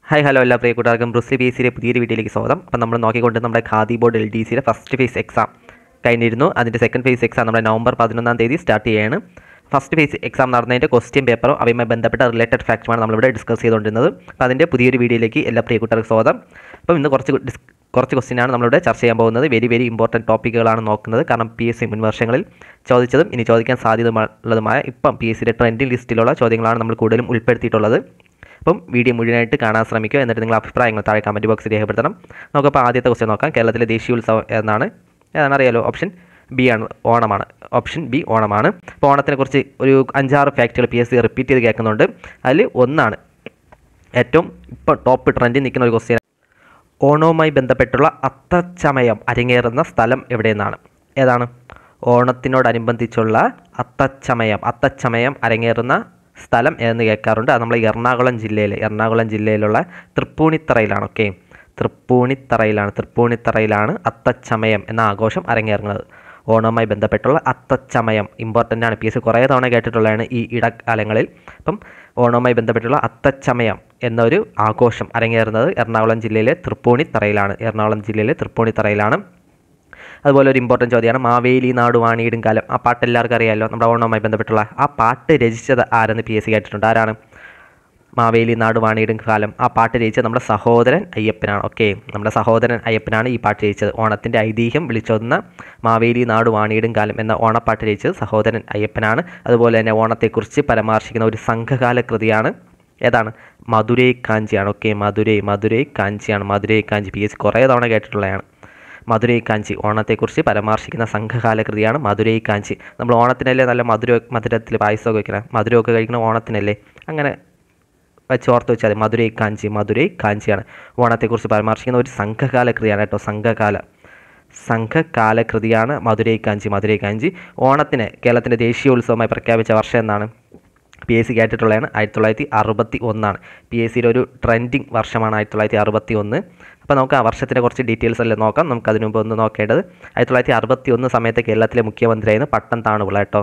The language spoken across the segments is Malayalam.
ഹായ് ഹലോ എല്ലാ പ്രിയ കൂട്ടുകാർക്കും ബ്രുസി ബി സിയിലെ പുതിയൊരു വീഡിയോയിലേക്ക് സ്വാഗതം അപ്പം നമ്മൾ നോക്കിക്കൊണ്ട് നമ്മുടെ ഖാദി ബോർഡ് എൽ ഡി സിയുടെ ഫസ്റ്റ് ഫേസ് എക്സാം കഴിഞ്ഞിരുന്നു അതിൻ്റെ സെക്കൻഡ് ഫേസ് എക്സാം നമ്മുടെ നവംബർ പതിനൊന്നാം തീയതി സ്റ്റാർട്ട് ചെയ്യുകയാണ് ഫസ്റ്റ് ഫേസ് എക്സാം നടന്നതിൻ്റെ ക്വസ്റ്റ്യൻ പേപ്പറും അവയുമായി ബന്ധപ്പെട്ട റിലേറ്റഡ് ഫാക്റ്റുമാണ് നമ്മളിവിടെ ഡിസ്കസ് ചെയ്തുകൊണ്ടിരുന്നത് അപ്പോൾ അതിൻ്റെ പുതിയൊരു വീഡിയോയിലേക്ക് എല്ലാ പ്രിയ കൂട്ടുകാർക്കും സ്വാഗതം അപ്പം ഇന്ന് കുറച്ച് ഡിസ് കുറച്ച് ക്വസ്റ്റ്യനാണ് നമ്മളിവിടെ ചർച്ച ചെയ്യാൻ പോകുന്നത് വെരി വെരി ഇമ്പോർട്ടൻറ്റ് ടോപ്പിക്കുകളാണ് നോക്കുന്നത് കാരണം പി എസ് സി മുൻ വർഷങ്ങളിൽ ചോദിച്ചതും ഇനി ചോദിക്കാൻ സാധ്യതയുള്ളതുമായ ഇപ്പം പി എസ് സിയുടെ ട്രെൻഡിങ് ലിസ്റ്റിലുള്ള ചോദ്യങ്ങളാണ് നമ്മൾ കൂടുതലും ഉൾപ്പെടുത്തിയിട്ടുള്ളത് അപ്പം വീഡിയോ മുഴുവനായിട്ട് കാണാൻ ശ്രമിക്കുക എന്നിട്ട് നിങ്ങൾ അഭിപ്രായങ്ങൾ താഴെ കമൻറ്റ് ബോക്സിൽ രേഖപ്പെടുത്തണം നമുക്കപ്പോൾ ആദ്യത്തെ ക്വസ്റ്റ്യൻ നോക്കാം കേരളത്തിലെ ദേശീയോത്സവം എന്നാണ് ഏതാണ് അറിയാലോ ഓപ്ഷൻ ബി ആണ് ഓണമാണ് ഓപ്ഷൻ ബി ഓണമാണ് അപ്പോൾ ഓണത്തിനെ കുറിച്ച് ഒരു അഞ്ചാറ് ഫാക്റ്റുകൾ പി എസ് സി റിപ്പീറ്റ് ചെയ്ത് കേൾക്കുന്നുണ്ട് അതിൽ ഒന്നാണ് ഏറ്റവും ഇപ്പോൾ ടോപ്പ് ട്രെൻഡിൽ നിൽക്കുന്ന ഒരു ക്വസ്റ്റ്യൻ ഓണവുമായി ബന്ധപ്പെട്ടുള്ള അത്തച്ചമയം അരങ്ങേറുന്ന സ്ഥലം എവിടെയെന്നാണ് ഏതാണ് ഓണത്തിനോടനുബന്ധിച്ചുള്ള അത്തച്ചമയം അത്തച്ചമയം അരങ്ങേറുന്ന സ്ഥലം എന്ന് കേൾക്കാറുണ്ട് അത് നമ്മൾ എറണാകുളം ജില്ലയിൽ എറണാകുളം ജില്ലയിലുള്ള തൃപ്പൂണിത്തറയിലാണ് ഓക്കെ തൃപ്പൂണിത്തറയിലാണ് തൃപ്പൂണിത്തറയിലാണ് അത്തച്ചമയം എന്ന ആഘോഷം അരങ്ങേറുന്നത് ഓണവുമായി ബന്ധപ്പെട്ടുള്ള അത്തച്ചമയം ഇമ്പോർട്ടൻ്റ് ആണ് പി എസ് കുറേ തവണ കേട്ടിട്ടുള്ളതാണ് ഈ ഇടക്കാലങ്ങളിൽ അപ്പം ഓണവുമായി ബന്ധപ്പെട്ടുള്ള അത്തച്ചമയം എന്നൊരു ആഘോഷം അരങ്ങേറുന്നത് എറണാകുളം ജില്ലയിലെ തൃപ്പൂണിത്തറയിലാണ് എറണാകുളം ജില്ലയിലെ തൃപ്പൂണിത്തറയിലാണ് അതുപോലെ ഒരു ഇമ്പോർട്ടൻറ്റ് ചോദ്യമാണ് മാവേലി നാട് വാണിയിടും കാലം ആ പാട്ട് എല്ലാവർക്കും അറിയാമല്ലോ നമ്മുടെ ഓണവുമായി ബന്ധപ്പെട്ടുള്ള ആ പാട്ട് രചിച്ചത് ആരെന്ന് പി എസ് സി കേട്ടിട്ടുണ്ട് ആരാണ് മാവേലി നാട് വാണിയിടും കാലം ആ പാട്ട് രചിച്ചത് നമ്മുടെ സഹോദരൻ അയ്യപ്പനാണ് ഓക്കെ നമ്മുടെ സഹോദരൻ അയ്യപ്പനാണ് ഈ പാട്ട് രചിച്ചത് ഓണത്തിൻ്റെ ഐതിഹ്യം വിളിച്ചോതുന്ന മാവേലി നാട് വാണിയിടും കാലം എന്ന ഓണപ്പാട്ട് രചിച്ചത് സഹോദരൻ അയ്യപ്പനാണ് അതുപോലെ തന്നെ ഓണത്തെക്കുറിച്ച് പരാമർശിക്കുന്ന ഒരു സംഘകാല കൃതിയാണ് ഏതാണ് മധുരൈ കാഞ്ചിയാണ് ഓക്കെ മധുരൈ മധുരൈ കാഞ്ചിയാണ് മധുരൈ കാഞ്ചി പി എസ് കുറേ തവണ കേട്ടിട്ടുള്ളതാണ് മധുരൈ കാഞ്ചി ഓണത്തെക്കുറിച്ച് പരാമർശിക്കുന്ന സംഘകാല കൃതിയാണ് മധുരൈ കാഞ്ചി നമ്മൾ ഓണത്തിനല്ലേ നല്ല മധുര മധുരത്തിൽ പായസമൊക്കെ വയ്ക്കണം മധുരമൊക്കെ കഴിക്കുന്ന ഓണത്തിനല്ലേ അങ്ങനെ വെച്ച് ഓർത്ത് വെച്ചാൽ മതി മധുരൈ കാഞ്ചി മധുരൈ കാഞ്ചിയാണ് ഓണത്തെക്കുറിച്ച് പരാമർശിക്കുന്ന ഒരു സംഘകാല കൃതിയാണ് കേട്ടോ സംഘകാല സംഘകാല കൃതിയാണ് മധുരൈ കാഞ്ചി മധുരൈ കാഞ്ചി ഓണത്തിന് കേരളത്തിൻ്റെ ദേശീയോത്സവമായി പ്രഖ്യാപിച്ച വർഷം എന്നാണ് പി എസ് സി കേട്ടിട്ടുള്ളതാണ് ആയിരത്തി തൊള്ളായിരത്തി അറുപത്തി ഒന്നാണ് പി എസ് സിയുടെ ഒരു ട്രെൻഡിങ് വർഷമാണ് ആയിരത്തി തൊള്ളായിരത്തി അറുപത്തി ഒന്ന് അപ്പോൾ നമുക്ക് ആ വർഷത്തിൻ്റെ കുറച്ച് ഡീറ്റെയിൽസ് എല്ലാം നോക്കാം നമുക്ക് അതിനു മുമ്പ് ഒന്ന് നോക്കേണ്ടത് ആയിരത്തി തൊള്ളായിരത്തി അറുപത്തി ഒന്ന് സമയത്ത് കേരളത്തിലെ മുഖ്യമന്ത്രിയായിരുന്നു പട്ടം താണുപിള്ള കേട്ടോ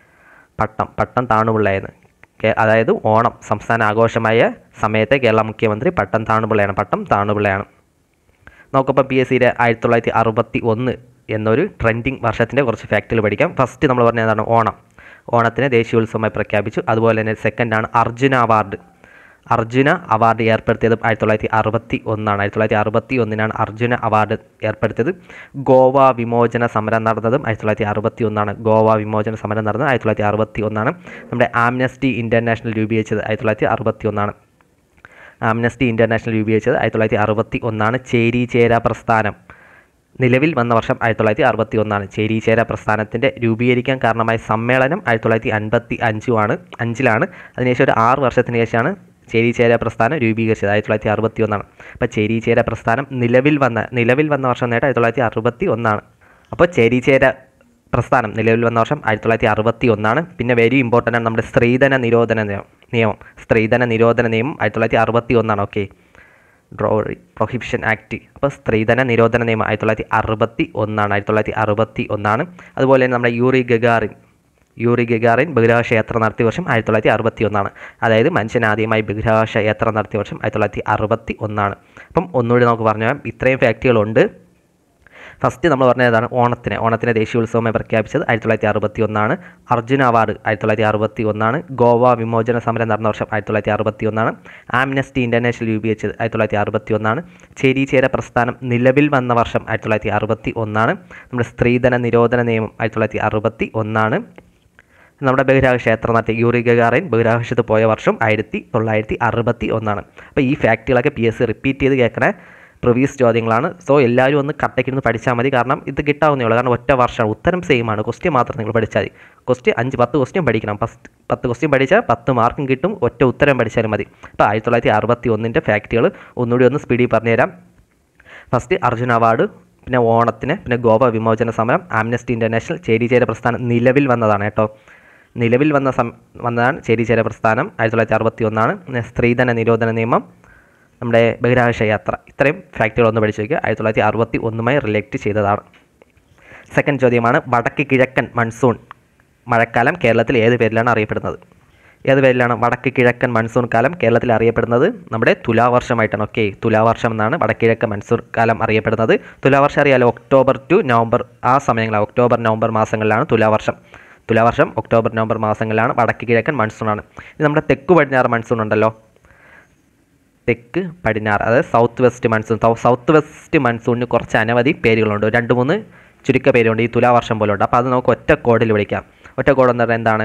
പട്ടം പട്ടം താണുപിള്ളയായിരുന്നു കേ- അതായത് ഓണം സംസ്ഥാന ആഘോഷമായ സമയത്തെ കേരള മുഖ്യമന്ത്രി പട്ടം താണുപിള്ളയാണ് പട്ടം താണുപിള്ളയാണ് നോക്കപ്പോൾ പി എസ് സിയുടെ ആയിരത്തി തൊള്ളായിരത്തി അറുപത്തി ഒന്ന് എന്നൊരു ട്രെൻഡിങ് വർഷത്തിൻ്റെ കുറച്ച് ഫാക്റ്റുകൾ പഠിക്കാം ഫസ്റ്റ് നമ്മൾ പറഞ്ഞ എന്താണ് ഓണം ഓണത്തിന് ദേശീയോത്സവമായി പ്രഖ്യാപിച്ചു അതുപോലെ തന്നെ സെക്കൻഡാണ് അർജുന അവാർഡ് അർജുന അവാർഡ് ഏർപ്പെടുത്തിയത് ആയിരത്തി തൊള്ളായിരത്തി അറുപത്തി ഒന്നാണ് ആയിരത്തി തൊള്ളായിരത്തി അറുപത്തി ഒന്നിനാണ് അർജുന അവാർഡ് ഏർപ്പെടുത്തിയത് ഗോവ വിമോചന സമരം നടന്നതും ആയിരത്തി തൊള്ളായിരത്തി അറുപത്തി ഒന്നാണ് ഗോവ വിമോചന സമരം നടന്നത് ആയിരത്തി തൊള്ളായിരത്തി അറുപത്തി ഒന്നാണ് നമ്മുടെ ആംനസ്റ്റി ഇൻ്റർനാഷണൽ രൂപീകരിച്ചത് ആയിരത്തി തൊള്ളായിരത്തി അറുപത്തി ഒന്നാണ് ആംനസ്റ്റി ഇൻ്റർനാഷണൽ രൂപീകരിച്ചത് ആയിരത്തി തൊള്ളായിരത്തി അറുപത്തി ഒന്നാണ് ചേരി ചേര പ്രസ്ഥാനം നിലവിൽ വന്ന വർഷം ആയിരത്തി തൊള്ളായിരത്തി അറുപത്തി ഒന്നാണ് ചേരി ചേര പ്രസ്ഥാനത്തിൻ്റെ രൂപീകരിക്കാൻ കാരണമായ സമ്മേളനം ആയിരത്തി തൊള്ളായിരത്തി അൻപത്തി അഞ്ചുമാണ് അഞ്ചിലാണ് അതിനുശേഷം ഒരു ആറ് വർഷത്തിന് ശേഷമാണ് ചേരി ചേര പ്രസ്ഥാനം രൂപീകരിച്ചത് ആയിരത്തി തൊള്ളായിരത്തി അറുപത്തി ഒന്നാണ് അപ്പോൾ ചേരി ചേര പ്രസ്ഥാനം നിലവിൽ വന്ന നിലവിൽ വന്ന വർഷം നേട്ടം ആയിരത്തി തൊള്ളായിരത്തി അറുപത്തി ഒന്നാണ് അപ്പോൾ ചേരി ചേര പ്രസ്ഥാനം നിലവിൽ വന്ന വർഷം ആയിരത്തി തൊള്ളായിരത്തി അറുപത്തി ഒന്നാണ് പിന്നെ വെരി ഇമ്പോർട്ടൻ്റ് ആണ് നമ്മുടെ സ്ത്രീധന നിരോധന നിയമം നിയമം സ്ത്രീധന നിരോധന നിയമം ആയിരത്തി തൊള്ളായിരത്തി അറുപത്തി ഒന്നാണ് ഓക്കെ ഡ്രോ പ്രൊഹിബിഷൻ ആക്ട് അപ്പോൾ സ്ത്രീധന നിരോധന നിയമം ആയിരത്തി തൊള്ളായിരത്തി അറുപത്തി ഒന്നാണ് ആയിരത്തി തൊള്ളായിരത്തി അറുപത്തി ഒന്നാണ് അതുപോലെ തന്നെ നമ്മുടെ യൂറി ഗഗാറിൻ യൂറി ഗഗാറിൻ ബഹിരാകാശ യാത്ര നടത്തിയ വർഷം ആയിരത്തി തൊള്ളായിരത്തി അറുപത്തി ഒന്നാണ് അതായത് മനുഷ്യൻ ആദ്യമായി ബഹിരാകാശ യാത്ര നടത്തിയ വർഷം ആയിരത്തി തൊള്ളായിരത്തി അറുപത്തി ഒന്നാണ് അപ്പം ഒന്നുകൂടി നമുക്ക് പറഞ്ഞാൽ ഇത്രയും ഫാക്റ്റുകളുണ്ട് ഫസ്റ്റ് നമ്മൾ പറഞ്ഞതാണ് ഓണത്തിന് ഓണത്തിന് ദേശീയോത്സവമായി പ്രഖ്യാപിച്ചത് ആയിരത്തി തൊള്ളായിരത്തി അറുപത്തി ഒന്നാണ് അർജുന അവാർഡ് ആയിരത്തി തൊള്ളായിരത്തി അറുപത്തി ഒന്നാണ് ഗോവ വിമോചന സമരം നടന്ന വർഷം ആയിരത്തി തൊള്ളായിരത്തി അറുപത്തി ഒന്നാണ് ആംനസ്റ്റി ഇൻ്റർനാഷണൽ രൂപീകരിച്ചത് ആയിരത്തി തൊള്ളായിരത്തി അറുപത്തി ഒന്നാണ് ചേരി ചേര പ്രസ്ഥാനം നിലവിൽ വന്ന വർഷം ആയിരത്തി തൊള്ളായിരത്തി അറുപത്തി ഒന്നാണ് നമ്മുടെ സ്ത്രീധന നിരോധന നിയമം ആയിരത്തി തൊള്ളായിരത്തി അറുപത്തി ഒന്നാണ് നമ്മുടെ ബഹിരാകാശ യാത്ര നടത്തിയ യൂറി ഗഗാറിൻ ബഹിരാകാശത്ത് പോയ വർഷം ആയിരത്തി തൊള്ളായിരത്തി അറുപത്തി ഒന്നാണ് അപ്പോൾ ഈ ഫാക്റ്റുകളൊക്കെ പി എസ് സി റിപ്പീറ്റ് ചെയ്ത് കേൾക്കണ പ്രിവ്യൂസ് ചോദ്യങ്ങളാണ് സോ എല്ലാവരും ഒന്ന് കട്ടയ്ക്കിരുന്ന് പഠിച്ചാൽ മതി കാരണം ഇത് കിട്ടാവുന്നേ ഉള്ളൂ കാരണം ഒറ്റ വർഷമാണ് ഉത്തരം സെയിം ആണ് ക്വസ്റ്റ്യൻ മാത്രം നിങ്ങൾ പഠിച്ചാൽ മതി ക്വസ്റ്റ്യൻ അഞ്ച് പത്ത് ക്വസ്റ്റ്യൻ പഠിക്കണം ഫസ്റ്റ് പത്ത് ക്വസ്റ്റ്യൻ പഠിച്ചാൽ പത്ത് മാർക്കും കിട്ടും ഒറ്റ ഉത്തരം പഠിച്ചാലും മതി അപ്പോൾ ആയിരത്തി തൊള്ളായിരത്തി അറുപത്തി ഒന്നിൻ്റെ ഫാക്റ്റുകൾ ഒന്നുകൂടി ഒന്ന് സ്പീഡിൽ പറഞ്ഞുതരാം ഫസ്റ്റ് അർജുന അവാർഡ് പിന്നെ ഓണത്തിന് പിന്നെ ഗോവ വിമോചന സമരം ആംനസ്റ്റി ഇൻ്റർനാഷണൽ ചേരിചേര പ്രസ്ഥാനം നിലവിൽ വന്നതാണ് കേട്ടോ നിലവിൽ വന്ന സം വന്നതാണ് ചേരിചേര പ്രസ്ഥാനം ആയിരത്തി തൊള്ളായിരത്തി അറുപത്തി ഒന്നാണ് പിന്നെ സ്ത്രീധന നിരോധന നിയമം നമ്മുടെ ബഹിരാകാശ യാത്ര ഇത്രയും ഫാക്റ്റുകൾ ഒന്ന് പഠിച്ചു വയ്ക്കുക ആയിരത്തി തൊള്ളായിരത്തി അറുപത്തി ഒന്നുമായി റിലേറ്റ് ചെയ്തതാണ് സെക്കൻഡ് ചോദ്യമാണ് വടക്ക് കിഴക്കൻ മൺസൂൺ മഴക്കാലം കേരളത്തിൽ ഏത് പേരിലാണ് അറിയപ്പെടുന്നത് ഏത് പേരിലാണ് വടക്ക് കിഴക്കൻ മൺസൂൺ കാലം കേരളത്തിൽ അറിയപ്പെടുന്നത് നമ്മുടെ തുലാവർഷമായിട്ടാണ് ഓക്കെ തുലാവർഷം എന്നാണ് വടക്ക് കിഴക്കൻ മൺസൂൺ കാലം അറിയപ്പെടുന്നത് തുലാവർഷം അറിയാലോ ഒക്ടോബർ ടു നവംബർ ആ സമയങ്ങളാണ് ഒക്ടോബർ നവംബർ മാസങ്ങളിലാണ് തുലാവർഷം തുലാവർഷം ഒക്ടോബർ നവംബർ മാസങ്ങളിലാണ് വടക്ക് കിഴക്കൻ മൺസൂണാണ് ഇത് നമ്മുടെ തെക്ക് പടിഞ്ഞാറ് മൺസൂൺ ഉണ്ടല്ലോ തെക്ക് പടിഞ്ഞാറ് അതായത് south west monsoon south west മൺസൂണിന് കുറച്ച് അനവധി പേരുകളുണ്ട് രണ്ട് മൂന്ന് ചുരുക്ക പേരുണ്ട് ഈ തുലാവർഷം പോലെ ഉണ്ട് അപ്പോൾ അത് നമുക്ക് ഒറ്റ കോഡിൽ വിളിക്കാം ഒറ്റ കോഡ് എന്ന് പറഞ്ഞാൽ എന്താണ്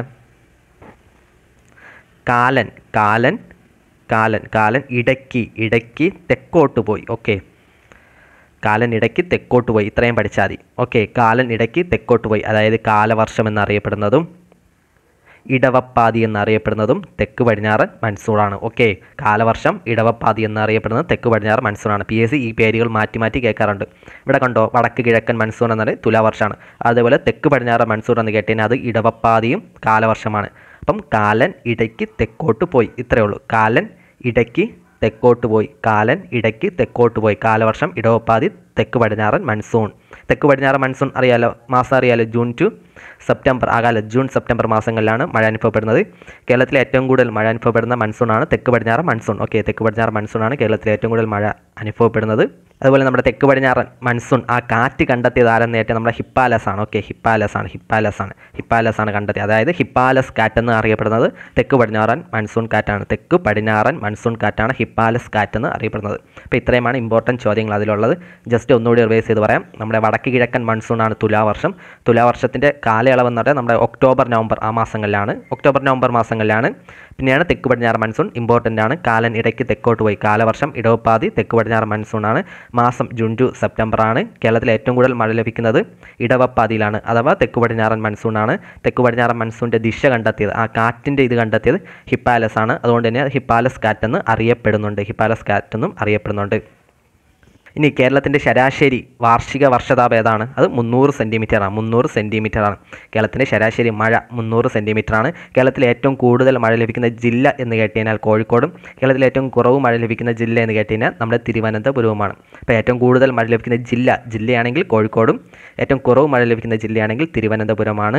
കാലൻ കാലൻ കാലൻ കാലൻ ഇടയ്ക്ക് ഇടയ്ക്ക് തെക്കോട്ട് പോയി ഓക്കെ കാലൻ ഇടയ്ക്ക് തെക്കോട്ട് പോയി ഇത്രയും പഠിച്ചാൽ മതി ഓക്കെ കാലൻ ഇടയ്ക്ക് തെക്കോട്ട് പോയി അതായത് കാലവർഷം എന്നറിയപ്പെടുന്നതും ഇടവപ്പാതി എന്നറിയപ്പെടുന്നതും തെക്ക് പടിഞ്ഞാറൻ മൺസൂണാണ് ഓക്കെ കാലവർഷം ഇടവപ്പാതി എന്നറിയപ്പെടുന്നത് തെക്ക് പടിഞ്ഞാറ് മൺസൂണാണ് പി എസ് സി ഈ പേരുകൾ മാറ്റി മാറ്റി കേൾക്കാറുണ്ട് ഇവിടെ കണ്ടോ വടക്ക് കിഴക്കൻ മൺസൂൺ എന്നത് തുലാവർഷമാണ് അതേപോലെ തെക്ക് പടിഞ്ഞാറ് മൺസൂൺ എന്ന് കേട്ടുകഴിഞ്ഞാൽ അത് ഇടവപ്പാതിയും കാലവർഷമാണ് അപ്പം കാലൻ ഇടയ്ക്ക് തെക്കോട്ട് പോയി ഇത്രയേ ഉള്ളൂ കാലൻ ഇടയ്ക്ക് തെക്കോട്ട് പോയി കാലൻ ഇടയ്ക്ക് തെക്കോട്ട് പോയി കാലവർഷം ഇടവപ്പാതി തെക്ക് പടിഞ്ഞാറൻ മൺസൂൺ തെക്ക് പടിഞ്ഞാറൻ മൺസൂൺ അറിയാലോ മാസം അറിയാലോ ജൂൺ ടു സെപ്റ്റംബർ ആകാല ജൂൺ സെപ്റ്റംബർ മാസങ്ങളിലാണ് മഴ അനുഭവപ്പെടുന്നത് കേരളത്തിലെ ഏറ്റവും കൂടുതൽ മഴ അനുഭവപ്പെടുന്ന മൺസൂണാണ് തെക്ക് പടിഞ്ഞാറൻ മൺസൂൺ ഓക്കെ തെക്ക് പടിഞ്ഞാറൻ മൺസൂണാണ് കേരളത്തിലെ ഏറ്റവും കൂടുതൽ മഴ അനുഭവപ്പെടുന്നത് അതുപോലെ നമ്മുടെ തെക്ക് പടിഞ്ഞാറൻ മൺസൂൺ ആ കാറ്റ് കണ്ടെത്തിയത് ആരെന്ന് ഏറ്റവും നമ്മുടെ ഹിപ്പാലസ് ആണ് ഓക്കെ ഹിപ്പാലസ് ആണ് ഹിപ്പാലസ് ആണ് ഹിപ്പാലസ് ആണ് കണ്ടെത്തിയത് അതായത് ഹിപ്പാലസ് കാറ്റ് എന്ന് അറിയപ്പെടുന്നത് തെക്ക് പടിഞ്ഞാറൻ മൺസൂൺ കാറ്റാണ് തെക്ക് പടിഞ്ഞാറൻ മൺസൂൺ കാറ്റാണ് ഹിപ്പാലസ് കാറ്റ് എന്ന് അറിയപ്പെടുന്നത് അപ്പോൾ ഇത്രയുമാണ് ഇമ്പോർട്ടൻറ്റ് ചോദ്യങ്ങൾ അതിലുള്ളത് ജസ്റ്റ് ഒന്നുകൂടി റിവൈസ് ചെയ്ത് പറയാം നമ്മുടെ വടക്ക് കിഴക്കൻ മൺസൂൺ ആണ് തുലാവർഷം തുലാവർഷത്തിൻ്റെ കാലയളവ് എന്ന് പറഞ്ഞാൽ നമ്മുടെ ഒക്ടോബർ നവംബർ ആ മാസങ്ങളിലാണ് ഒക്ടോബർ നവംബർ മാസങ്ങളിലാണ് പിന്നെയാണ് തെക്ക് പടിഞ്ഞാറ് മൺസൂൺ ഇമ്പോർട്ടൻ്റ് ആണ് കാലൻ ഇടയ്ക്ക് തെക്കോട്ട് പോയി കാലവർഷം ഇടവപ്പാതി തെക്ക് പടിഞ്ഞാറ് മൺസൂൺ ആണ് മാസം ജൂൺ ടു സെപ്റ്റംബർ ആണ് കേരളത്തിൽ ഏറ്റവും കൂടുതൽ മഴ ലഭിക്കുന്നത് ഇടവപ്പാതിയിലാണ് അഥവാ തെക്ക് പടിഞ്ഞാറൻ മൺസൂൺ ആണ് തെക്ക് പടിഞ്ഞാറൻ മൺസൂണിൻ്റെ ദിശ കണ്ടെത്തിയത് ആ കാറ്റിൻ്റെ ഇത് കണ്ടെത്തിയത് ഹിപ്പാലസ് ആണ് അതുകൊണ്ട് തന്നെ ഹിപ്പാലസ് കാറ്റെന്ന് അറിയപ്പെടുന്നുണ്ട് ഹിപ്പാലസ് കാറ്റെന്നും അറിയപ്പെടുന്നുണ്ട് ഇനി കേരളത്തിൻ്റെ ശരാശരി വാർഷിക വർഷതാപം ഏതാണ് അത് മുന്നൂറ് സെൻറ്റിമീറ്റർ ആണ് മുന്നൂറ് സെൻറ്റിമീറ്റർ ആണ് കേരളത്തിൻ്റെ ശരാശരി മഴ മുന്നൂറ് സെൻറ്റിമീറ്റർ ആണ് കേരളത്തിൽ ഏറ്റവും കൂടുതൽ മഴ ലഭിക്കുന്ന ജില്ല എന്ന് കേട്ടുകഴിഞ്ഞാൽ കോഴിക്കോടും കേരളത്തിൽ ഏറ്റവും കുറവ് മഴ ലഭിക്കുന്ന ജില്ല എന്ന് കേട്ടുകഴിഞ്ഞാൽ നമ്മുടെ തിരുവനന്തപുരവുമാണ് അപ്പോൾ ഏറ്റവും കൂടുതൽ മഴ ലഭിക്കുന്ന ജില്ല ജില്ലയാണെങ്കിൽ കോഴിക്കോടും ഏറ്റവും കുറവ് മഴ ലഭിക്കുന്ന ജില്ലയാണെങ്കിൽ തിരുവനന്തപുരമാണ്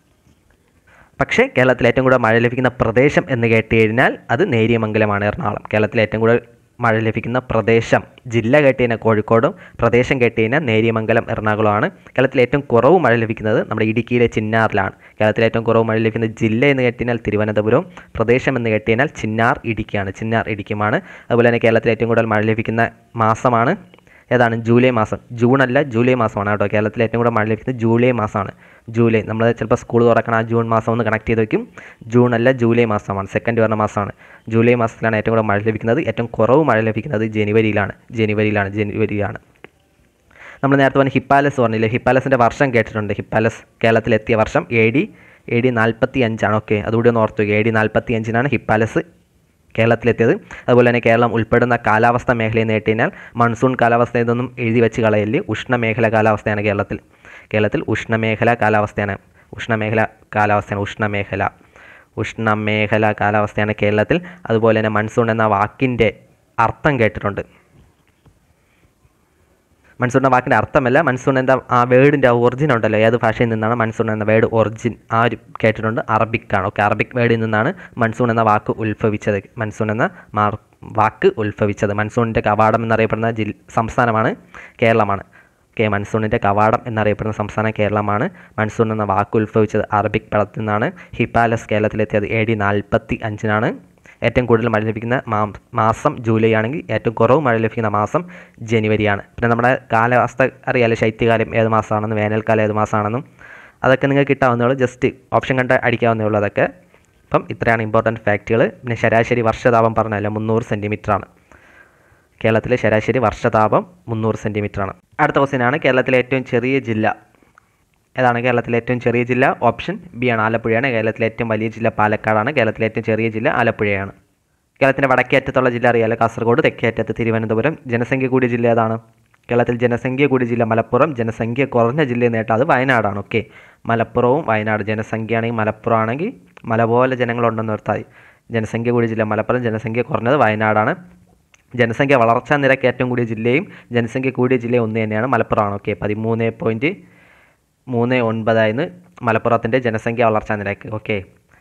പക്ഷേ കേരളത്തിൽ ഏറ്റവും കൂടുതൽ മഴ ലഭിക്കുന്ന പ്രദേശം എന്ന് കേട്ട് കഴിഞ്ഞാൽ അത് നേരിയമംഗലമാണ് എറണാകുളം കേരളത്തിൽ ഏറ്റവും കൂടുതൽ മഴ ലഭിക്കുന്ന പ്രദേശം ജില്ല കേട്ട് കഴിഞ്ഞാൽ കോഴിക്കോടും പ്രദേശം കേട്ട് കഴിഞ്ഞാൽ നേരിയമംഗലം എറണാകുളമാണ് കേരളത്തിൽ ഏറ്റവും കുറവ് മഴ ലഭിക്കുന്നത് നമ്മുടെ ഇടുക്കിയിലെ ചിന്നാറിലാണ് കേരളത്തിൽ ഏറ്റവും കുറവ് മഴ ലഭിക്കുന്ന ജില്ല എന്ന് കേട്ട് കഴിഞ്ഞാൽ തിരുവനന്തപുരം പ്രദേശം എന്ന് കേട്ട് കഴിഞ്ഞാൽ ചിന്നാർ ഇടുക്കിയാണ് ചിന്നാർ ഇടുക്കിയുമാണ് അതുപോലെ തന്നെ കേരളത്തിൽ ഏറ്റവും കൂടുതൽ മഴ ലഭിക്കുന്ന മാസമാണ് ഏതാണ് ജൂലൈ മാസം ജൂൺ അല്ല ജൂലൈ മാസമാണ് കേട്ടോ കേരളത്തിൽ ഏറ്റവും കൂടുതൽ മഴ ലഭിക്കുന്നത് ജൂലൈ മാസമാണ് ജൂലൈ നമ്മൾ ചിലപ്പോൾ സ്കൂൾ തുറക്കണം ആ ജൂൺ മാസം ഒന്ന് കണക്ട് ചെയ്ത് വയ്ക്കും ജൂൺ അല്ല ജൂലൈ മാസമാണ് സെക്കൻഡ് വരുന്ന മാസമാണ് ജൂലൈ മാസത്തിലാണ് ഏറ്റവും കൂടുതൽ മഴ ലഭിക്കുന്നത് ഏറ്റവും കുറവ് മഴ ലഭിക്കുന്നത് ജനുവരിയിലാണ് ജനുവരിയിലാണ് ജനുവരിയിലാണ് നമ്മൾ നേരത്തെ പറഞ്ഞ ഹിപ്പാലസ് പറഞ്ഞില്ലേ ഹിപ്പാലസിൻ്റെ വർഷം കേട്ടിട്ടുണ്ട് ഹിപ്പാലസ് കേരളത്തിലെത്തിയ വർഷം എ ഡി എ ഡി നാൽപ്പത്തി അഞ്ചാണ് ഓക്കെ അതുകൂടി ഒന്ന് ഓർത്തു എ ഡി നാൽപ്പത്തി അഞ്ചിനാണ് ഹിപ്പാലസ് കേരളത്തിലെത്തിയത് അതുപോലെ തന്നെ കേരളം ഉൾപ്പെടുന്ന കാലാവസ്ഥ മേഖലയെ നേട്ടിനാൽ മൺസൂൺ കാലാവസ്ഥ ഇതൊന്നും എഴുതി വെച്ച് കളയല് ഉഷ്ണമേഖല കാലാവസ്ഥയാണ് കേരളത്തിൽ കേരളത്തിൽ ഉഷ്ണമേഖല കാലാവസ്ഥയാണ് ഉഷ്ണമേഖല കാലാവസ്ഥയാണ് ഉഷ്ണമേഖല ഉഷ്ണമേഖല കാലാവസ്ഥയാണ് കേരളത്തിൽ അതുപോലെ തന്നെ മൺസൂൺ എന്ന വാക്കിൻ്റെ അർത്ഥം കേട്ടിട്ടുണ്ട് മൺസൂൺ എന്ന വാക്കിൻ്റെ അർത്ഥമല്ല മൺസൂൺ എന്ന ആ വേർഡിൻ്റെ ഒറിജിൻ ഉണ്ടല്ലോ ഏത് ഭാഷയിൽ നിന്നാണ് മൺസൂൺ എന്ന വേർഡ് ഒറിജിൻ ആ ഒരു കേട്ടിട്ടുണ്ട് അറബിക്കാണ് ഓക്കെ അറബിക് വേർഡിൽ നിന്നാണ് മൺസൂൺ എന്ന വാക്ക് ഉത്ഭവിച്ചത് മൺസൂൺ എന്ന മാർ വാക്ക് ഉത്ഭവിച്ചത് മൺസൂണിൻ്റെ കവാടം എന്നറിയപ്പെടുന്ന ജില്ല സംസ്ഥാനമാണ് കേരളമാണ് ഓക്കെ മൺസൂണിൻ്റെ കവാടം എന്നറിയപ്പെടുന്ന സംസ്ഥാനം കേരളമാണ് മൺസൂൺ എന്ന വാക്ക് ഉത്ഭവിച്ചത് അറബിക് പദത്തിൽ നിന്നാണ് ഹിപ്പാലസ് കേരളത്തിലെത്തിയത് എ ഡി നാൽപ്പത്തി അഞ്ചിനാണ് ഏറ്റവും കൂടുതൽ മഴ ലഭിക്കുന്ന മാ- മാസം ജൂലൈ ആണെങ്കിൽ ഏറ്റവും കുറവ് മഴ ലഭിക്കുന്ന മാസം ജനുവരിയാണ് പിന്നെ നമ്മുടെ കാലാവസ്ഥ അറിയാലോ ശൈത്യകാലം ഏത് മാസമാണെന്നും വേനൽക്കാലം ഏത് മാസമാണെന്നും അതൊക്കെ നിങ്ങൾക്ക് കിട്ടാവുന്നേ ഉള്ളൂ ജസ്റ്റ് ഓപ്ഷൻ കണ്ട് അടിക്കാവുന്നേ ഉള്ളൂ അതൊക്കെ അപ്പം ഇത്രയാണ് ഇമ്പോർട്ടൻറ്റ് ഫാക്റ്റുകൾ പിന്നെ ശരാശരി വർഷതാപം പറഞ്ഞല്ലോ മുന്നൂറ് സെൻറ്റിമീറ്റർ ആണ് കേരളത്തിലെ ശരാശരി വർഷതാപം മുന്നൂറ് സെൻറ്റിമീറ്റർ ആണ് അടുത്ത ക്വസ്റ്റ്യൻ ആണ് കേരളത്തിലെ ഏറ്റവും ചെറിയ ജില്ല ഏതാണ് കേരളത്തിലെ ഏറ്റവും ചെറിയ ജില്ല ഓപ്ഷൻ ബി ആണ് ആലപ്പുഴയാണ് കേരളത്തിലെ ഏറ്റവും വലിയ ജില്ല പാലക്കാടാണ് കേരളത്തിലെ ഏറ്റവും ചെറിയ ജില്ല ആലപ്പുഴയാണ് കേരളത്തിൻ്റെ വടക്കേ അറ്റത്തുള്ള ജില്ല അറിയാലോ കാസർഗോഡ് തെക്കേ അറ്റത്ത് തിരുവനന്തപുരം ജനസംഖ്യ കൂടിയ ജില്ല ഏതാണ് കേരളത്തിൽ ജനസംഖ്യ കൂടിയ ജില്ല മലപ്പുറം ജനസംഖ്യ കുറഞ്ഞ ജില്ല എന്ന് കേട്ടാൽ അത് വയനാടാണ് ഓക്കെ മലപ്പുറവും വയനാട് ജനസംഖ്യ ആണെങ്കിൽ മലപ്പുറം ആണെങ്കിൽ മല പോലെ ജനങ്ങളുണ്ടെന്ന് ഓർത്താൽ മതി ജനസംഖ്യ കൂടിയ ജില്ല മലപ്പുറം ജനസംഖ്യ കുറഞ്ഞത് വയനാടാണ് ജനസംഖ്യ വളർച്ചാ നിരക്ക് ഏറ്റവും കൂടിയ ജില്ലയും ജനസംഖ്യ കൂടിയ ജില്ലയും ഒന്ന് തന്നെയാണ് മലപ്പുറമാണ് ഓക്കെ പതിമൂന്ന് പോയിൻറ്റ് മൂന്ന് ഒൻപതായിരുന്നു മലപ്പുറത്തിൻ്റെ ജനസംഖ്യ വളർച്ചാ നിരക്ക് ഓക്കെ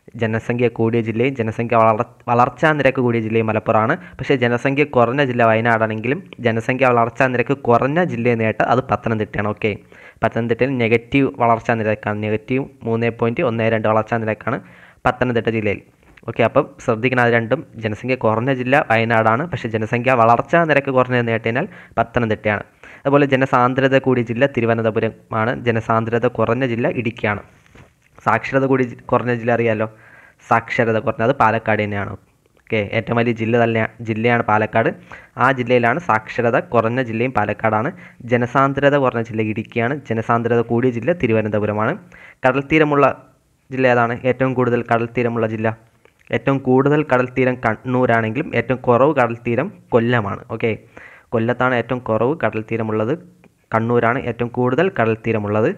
ജനസംഖ്യ കൂടിയ ജില്ലയും ജനസംഖ്യ വളർ വളർച്ചാ നിരക്ക് കൂടിയ ജില്ലയും മലപ്പുറമാണ് പക്ഷേ ജനസംഖ്യ കുറഞ്ഞ ജില്ല വയനാടാണെങ്കിലും ജനസംഖ്യ വളർച്ചാ നിരക്ക് കുറഞ്ഞ ജില്ലയെ നേട്ട അത് പത്തനംതിട്ടയാണ് ഓക്കെ പത്തനംതിട്ടയിൽ നെഗറ്റീവ് വളർച്ചാ നിരക്കാണ് നെഗറ്റീവ് മൂന്ന് പോയിൻറ്റ് ഒന്ന് രണ്ട് വളർച്ചാ നിരക്കാണ് പത്തനംതിട്ട ജില്ലയിൽ ഓക്കെ അപ്പം ശ്രദ്ധിക്കണം അത് രണ്ടും ജനസംഖ്യ കുറഞ്ഞ ജില്ല വയനാടാണ് പക്ഷേ ജനസംഖ്യ വളർച്ചാ നിരക്ക് കുറഞ്ഞതെന്ന് കേട്ടുകഴിഞ്ഞാൽ പത്തനംതിട്ടയാണ് അതുപോലെ ജനസാന്ദ്രത കൂടിയ ജില്ല തിരുവനന്തപുരമാണ് ജനസാന്ദ്രത കുറഞ്ഞ ജില്ല ഇടുക്കിയാണ് സാക്ഷരത കൂടി ജി- കുറഞ്ഞ ജില്ല അറിയാമല്ലോ സാക്ഷരത കുറഞ്ഞത് പാലക്കാട് തന്നെയാണ് ഓക്കെ ഏറ്റവും വലിയ ജില്ല തന്നെ ജില്ലയാണ് പാലക്കാട് ആ ജില്ലയിലാണ് സാക്ഷരത കുറഞ്ഞ ജില്ലയും പാലക്കാടാണ് ജനസാന്ദ്രത കുറഞ്ഞ ജില്ല ഇടുക്കിയാണ് ജനസാന്ദ്രത കൂടിയ ജില്ല തിരുവനന്തപുരമാണ് കടൽത്തീരമുള്ള ജില്ല ഏതാണ് ഏറ്റവും കൂടുതൽ കടൽത്തീരമുള്ള ജില്ല ഏറ്റവും കൂടുതൽ കടൽത്തീരം കണ്ണൂരാണെങ്കിലും ഏറ്റവും കുറവ് കടൽത്തീരം കൊല്ലമാണ് ഓക്കെ കൊല്ലത്താണ് ഏറ്റവും കുറവ് കടൽത്തീരമുള്ളത് കണ്ണൂരാണ് ഏറ്റവും കൂടുതൽ കടൽത്തീരമുള്ളത്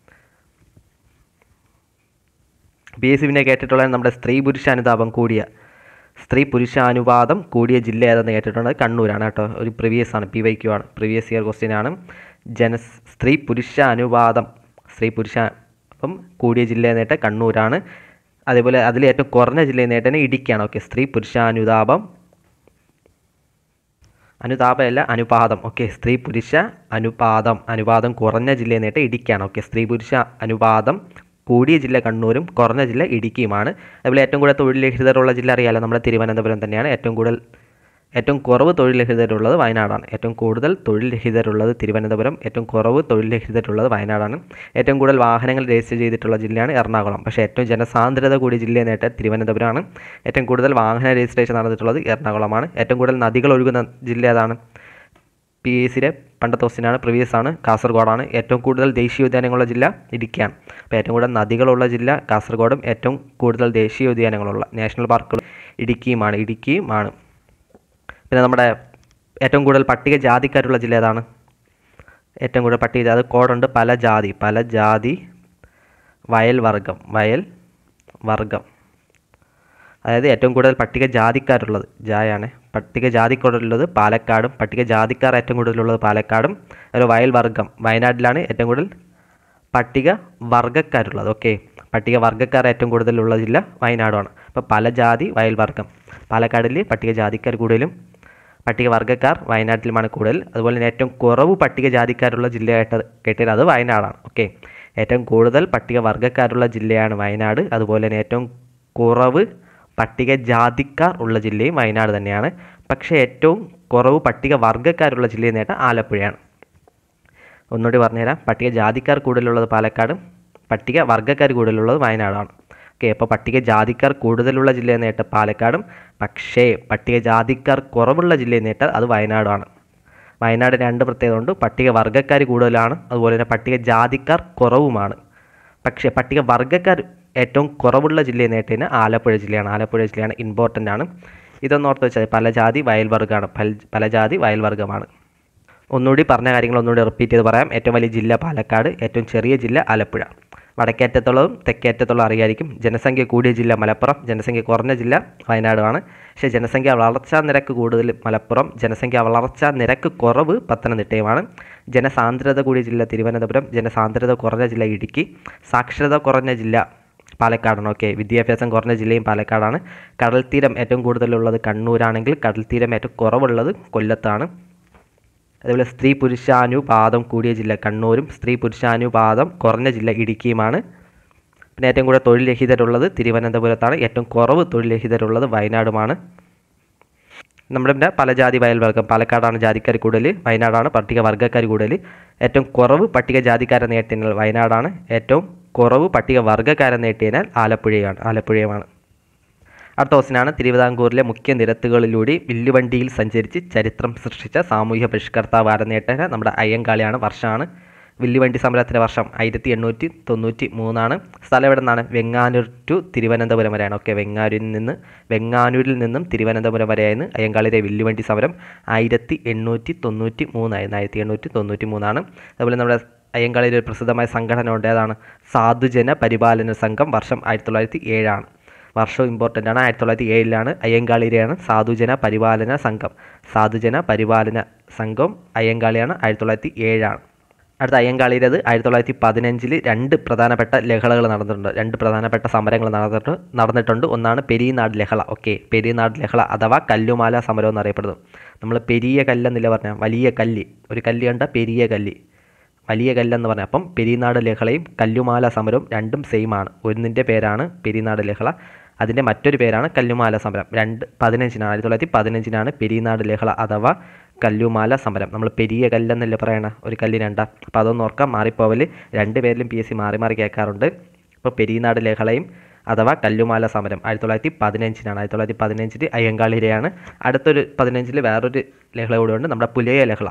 ബി എസ് സിവിനെ കേട്ടിട്ടുള്ള നമ്മുടെ സ്ത്രീ പുരുഷ അനുതാപം കൂടിയ സ്ത്രീ പുരുഷ അനുപാതം കൂടിയ ജില്ല ഏതെന്ന് കേട്ടിട്ടുള്ളത് കണ്ണൂരാണ് കേട്ടോ ഒരു പ്രീവിയസ് ആണ് പി വൈ ക്യു ആണ് പ്രീവിയസ് ഇയർ ക്വസ്റ്റ്യൻ ആണ് ജന സ്ത്രീ പുരുഷ അനുപാതം സ്ത്രീ പുരുഷ അപ്പം കൂടിയ ജില്ല നേട്ട കണ്ണൂരാണ് അതേപോലെ അതിൽ ഏറ്റവും കുറഞ്ഞ ജില്ല നേട്ടന് ഇടുക്കിയാണ് ഓക്കെ സ്ത്രീ പുരുഷ അനുതാപം അനുതാപമല്ല അനുപാതം ഓക്കെ സ്ത്രീ പുരുഷ അനുപാതം അനുപാതം കുറഞ്ഞ ജില്ലയെ നേട്ട ഇടുക്കിയാണ് ഓക്കെ സ്ത്രീ പുരുഷ അനുപാതം കൂടിയ ജില്ല കണ്ണൂരും കുറഞ്ഞ ജില്ല ഇടുക്കിയുമാണ് അതുപോലെ ഏറ്റവും കൂടുതൽ തൊഴിൽ രഹിതരുള്ള ജില്ല അറിയാലോ നമ്മുടെ തിരുവനന്തപുരം തന്നെയാണ് ഏറ്റവും കൂടുതൽ ഏറ്റവും കുറവ് തൊഴിൽ രഹിതരുള്ളത് വയനാടാണ് ഏറ്റവും കൂടുതൽ തൊഴിൽ രഹിതരുള്ളത് തിരുവനന്തപുരം ഏറ്റവും കുറവ് തൊഴിൽ രഹിതരുള്ളത് വയനാടാണ് ഏറ്റവും കൂടുതൽ വാഹനങ്ങൾ രജിസ്റ്റർ ചെയ്തിട്ടുള്ള ജില്ലയാണ് എറണാകുളം പക്ഷേ ഏറ്റവും ജനസാന്ദ്രത കൂടിയ ജില്ലയെ നേട്ട തിരുവനന്തപുരമാണ് ഏറ്റവും കൂടുതൽ വാഹന രജിസ്ട്രേഷൻ നടന്നിട്ടുള്ളത് എറണാകുളമാണ് ഏറ്റവും കൂടുതൽ നദികൾ ഒഴുകുന്ന ജില്ല ഏതാണ് പി എസ് സിയുടെ പണ്ടത്തെ ക്വസ്റ്റ്യനാണ് പ്രീവിയസ് ആണ് കാസർഗോഡാണ് ഏറ്റവും കൂടുതൽ ദേശീയോദ്യാനങ്ങളുള്ള ജില്ല ഇടുക്കിയാണ് അപ്പോൾ ഏറ്റവും കൂടുതൽ നദികളുള്ള ജില്ല കാസർഗോഡും ഏറ്റവും കൂടുതൽ ദേശീയോദ്യാനങ്ങളുള്ള നാഷണൽ പാർക്കുകൾ ഇടുക്കിയുമാണ് ഇടുക്കിയുമാണ് പിന്നെ നമ്മുടെ ഏറ്റവും കൂടുതൽ പട്ടിക ജാതിക്കാരുള്ള ജില്ല ഏതാണ് ഏറ്റവും കൂടുതൽ പട്ടിക ജാതി കോഡുണ്ട് പല ജാതി പല ജാതി വയൽ വർഗം വയൽ വർഗം അതായത് ഏറ്റവും കൂടുതൽ പട്ടിക ജാതിക്കാരുള്ളത് ജായാണ് പട്ടിക ജാതിക്കാരുള്ളത് പാലക്കാടും പട്ടിക ജാതിക്കാർ ഏറ്റവും കൂടുതലുള്ളത് പാലക്കാടും ഒരു വയൽ വർഗം വയനാട്ടിലാണ് ഏറ്റവും കൂടുതൽ പട്ടിക വർഗ്ഗക്കാരുള്ളത് ഓക്കെ പട്ടിക വർഗ്ഗക്കാർ ഏറ്റവും കൂടുതലുള്ള ജില്ല വയനാടുമാണ് അപ്പോൾ പല ജാതി വയൽ വർഗം പാലക്കാടിൽ പട്ടിക ജാതിക്കാർ കൂടുതലും പട്ടിക വർഗ്ഗക്കാർ വയനാട്ടിലുമാണ് കൂടുതൽ അതുപോലെ തന്നെ ഏറ്റവും കുറവ് പട്ടിക ജാതിക്കാരുള്ള ജില്ലയായിട്ട് കേട്ടത് അത് വയനാടാണ് ഓക്കെ ഏറ്റവും കൂടുതൽ പട്ടിക വർഗ്ഗക്കാരുള്ള ജില്ലയാണ് വയനാട് അതുപോലെ തന്നെ ഏറ്റവും കുറവ് പട്ടിക ജാതിക്കാർ ഉള്ള ജില്ലയും വയനാട് തന്നെയാണ് പക്ഷേ ഏറ്റവും കുറവ് പട്ടിക വർഗ്ഗക്കാരുള്ള ജില്ലയെന്ന് നേട്ട ആലപ്പുഴയാണ് ഒന്നുകൂടി പറഞ്ഞുതരാം പട്ടിക ജാതിക്കാർ കൂടുതലുള്ളത് പാലക്കാടും പട്ടിക വർഗ്ഗക്കാർ കൂടുതലുള്ളത് വയനാടാണ് ഓക്കെ അപ്പോൾ പട്ടിക ജാതിക്കാർ കൂടുതലുള്ള ജില്ലയെ നേട്ട പാലക്കാടും പക്ഷേ പട്ടിക ജാതിക്കാർ കുറവുള്ള ജില്ലയെ നേട്ട അത് വയനാടാണ് വയനാട് രണ്ട് പ്രത്യേകത ഉണ്ട് പട്ടിക വർഗ്ഗക്കാർ കൂടുതലാണ് അതുപോലെ തന്നെ പട്ടിക ജാതിക്കാർ കുറവുമാണ് പക്ഷേ പട്ടിക വർഗ്ഗക്കാർ ഏറ്റവും കുറവുള്ള ജില്ലയെ നേട്ടതിന് ആലപ്പുഴ ജില്ലയാണ് ആലപ്പുഴ ജില്ലയാണ് ഇമ്പോർട്ടൻ്റ് ആണ് ഇതൊന്ന് ഓർത്ത് വെച്ചാൽ പല ജാതി വയൽ വർഗ്ഗമാണ് പല പല ജാതി വയൽ വർഗ്ഗമാണ് ഒന്നുകൂടി പറഞ്ഞ കാര്യങ്ങൾ ഒന്നുകൂടി റിപ്പീറ്റ് ചെയ്ത് പറയാം ഏറ്റവും വലിയ ജില്ല പാലക്കാട് ഏറ്റവും ചെറിയ ജില്ല ആലപ്പുഴ വടക്കേറ്റത്തുള്ളതും തെക്കേറ്റത്തുള്ള അറിയായിരിക്കും ജനസംഖ്യ കൂടിയ ജില്ല മലപ്പുറം ജനസംഖ്യ കുറഞ്ഞ ജില്ല വയനാടുമാണ് പക്ഷേ ജനസംഖ്യ വളർച്ചാ നിരക്ക് കൂടുതൽ മലപ്പുറം ജനസംഖ്യ വളർച്ചാ നിരക്ക് കുറവ് പത്തനംതിട്ടയുമാണ് ജനസാന്ദ്രത കൂടിയ ജില്ല തിരുവനന്തപുരം ജനസാന്ദ്രത കുറഞ്ഞ ജില്ല ഇടുക്കി സാക്ഷരത കുറഞ്ഞ ജില്ല പാലക്കാടാണ് ഓക്കെ വിദ്യാഭ്യാസം കുറഞ്ഞ ജില്ലയും പാലക്കാടാണ് കടൽത്തീരം ഏറ്റവും കൂടുതലുള്ളത് കണ്ണൂരാണെങ്കിൽ കടൽത്തീരം ഏറ്റവും കുറവുള്ളത് കൊല്ലത്താണ് അതുപോലെ സ്ത്രീ പുരുഷാനുപാതം കൂടിയ ജില്ല കണ്ണൂരും സ്ത്രീ പുരുഷാനുപാതം കുറഞ്ഞ ജില്ല ഇടുക്കിയുമാണ് പിന്നെ ഏറ്റവും കൂടുതൽ തൊഴിൽ രഹിതരുള്ളത് തിരുവനന്തപുരത്താണ് ഏറ്റവും കുറവ് തൊഴിൽ രഹിതരുള്ളത് വയനാടുമാണ് നമ്മുടെ പിന്നെ പല ജാതി വയൽവർഗ്ഗം പാലക്കാടാണ് ജാതിക്കാർ കൂടുതൽ വയനാടാണ് പട്ടിക വർഗ്ഗക്കാർ കൂടുതൽ ഏറ്റവും കുറവ് പട്ടിക ജാതിക്കാരെ നേട്ടിയതിനാൽ വയനാടാണ് ഏറ്റവും കുറവ് പട്ടിക വർഗ്ഗക്കാരെ നേട്ടിയതിനാൽ ആലപ്പുഴയാണ് ആലപ്പുഴയുമാണ് അടുത്ത ക്വസ്റ്റിനാണ് തിരുവിതാംകൂറിലെ മുഖ്യ നിരത്തുകളിലൂടെ വില്ലുവണ്ടിയിൽ സഞ്ചരിച്ച് ചരിത്രം സൃഷ്ടിച്ച സാമൂഹ്യ പരിഷ്കർത്താവ് ആരനേട്ടന് നമ്മുടെ അയ്യങ്കാളിയാണ് വർഷമാണ് വില്ലുവണ്ടി സമരത്തിൻ്റെ വർഷം ആയിരത്തി എണ്ണൂറ്റി തൊണ്ണൂറ്റി മൂന്നാണ് സ്ഥലം എവിടെ നിന്നാണ് വെങ്ങാനൂർ ടു തിരുവനന്തപുരം വരെയാണ് ഓക്കെ വെങ്ങാനൂരിൽ നിന്ന് വെങ്ങാനൂരിൽ നിന്നും തിരുവനന്തപുരം വരെയായിരുന്നു അയ്യങ്കാളിയുടെ വില്ലുവണ്ടി സമരം ആയിരത്തി എണ്ണൂറ്റി തൊണ്ണൂറ്റി മൂന്നായിരുന്നു ആയിരത്തി എണ്ണൂറ്റി തൊണ്ണൂറ്റി മൂന്നാണ് അതുപോലെ നമ്മുടെ അയ്യങ്കാളിയുടെ ഒരു പ്രസിദ്ധമായ സംഘടന ഉണ്ട് ഏതാണ് സാധുജന പരിപാലന സംഘം വർഷം ആയിരത്തി തൊള്ളായിരത്തി ഏഴാണ് വർഷം ഇമ്പോർട്ടൻ്റ് ആണ് ആയിരത്തി തൊള്ളായിരത്തി ഏഴിലാണ് അയ്യങ്കാളിയുടെയാണ് സാധുജന പരിപാലന സംഘം സാധുജന പരിപാലന സംഘം അയ്യങ്കാളിയാണ് ആയിരത്തി തൊള്ളായിരത്തി ഏഴാണ് അടുത്ത അയ്യങ്കാളിയുടേത് ആയിരത്തി തൊള്ളായിരത്തി പതിനഞ്ചിൽ രണ്ട് പ്രധാനപ്പെട്ട ലഹളകൾ നടന്നിട്ടുണ്ട് രണ്ട് പ്രധാനപ്പെട്ട സമരങ്ങൾ നടന്നിട്ട് നടന്നിട്ടുണ്ട് ഒന്നാണ് പെരിനാട് ലഹള ഓക്കെ പെരിനാട് ലഹള അഥവാ കല്ലുമാല സമരം എന്നറിയപ്പെടുന്നു നമ്മൾ പെരിയ കല്ലെന്നില്ല പറഞ്ഞാൽ വലിയ കല്ല് ഒരു കല്ല് കണ്ട പെരിയ കല്ല് വലിയ കല്ലെന്ന് പറഞ്ഞാൽ അപ്പം പെരിനാട് ലഹളയും കല്ലുമാല സമരവും രണ്ടും സെയിം ആണ് ഒന്നിൻ്റെ പേരാണ് പെരിനാട് ലഹള അതിൻ്റെ മറ്റൊരു പേരാണ് കല്ലുമാല സമരം രണ്ട് പതിനഞ്ചിനാണ് ആയിരത്തി തൊള്ളായിരത്തി പതിനഞ്ചിനാണ് പെരിനാട് ലഹള അഥവാ കല്ലുമാല സമരം നമ്മൾ പെരിയ കല്ലെന്നല്ലേ പറയണ ഒരു കല്ലിനണ്ട അപ്പോൾ അതൊന്ന് ഓർക്കാം മാറിപ്പോവൽ രണ്ട് പേരിലും പി എസ് സി മാറി മാറി കേൾക്കാറുണ്ട് ഇപ്പോൾ പെരിനാട് ലഹളയും അഥവാ കല്ലുമാല സമരം ആയിരത്തി തൊള്ളായിരത്തി പതിനഞ്ചിനാണ് ആയിരത്തി തൊള്ളായിരത്തി പതിനഞ്ചിൽ അയ്യങ്കാളിരയാണ് അടുത്തൊരു പതിനഞ്ചിൽ വേറൊരു ലഹള കൂടിയുണ്ട് നമ്മുടെ പുലയ ലഹള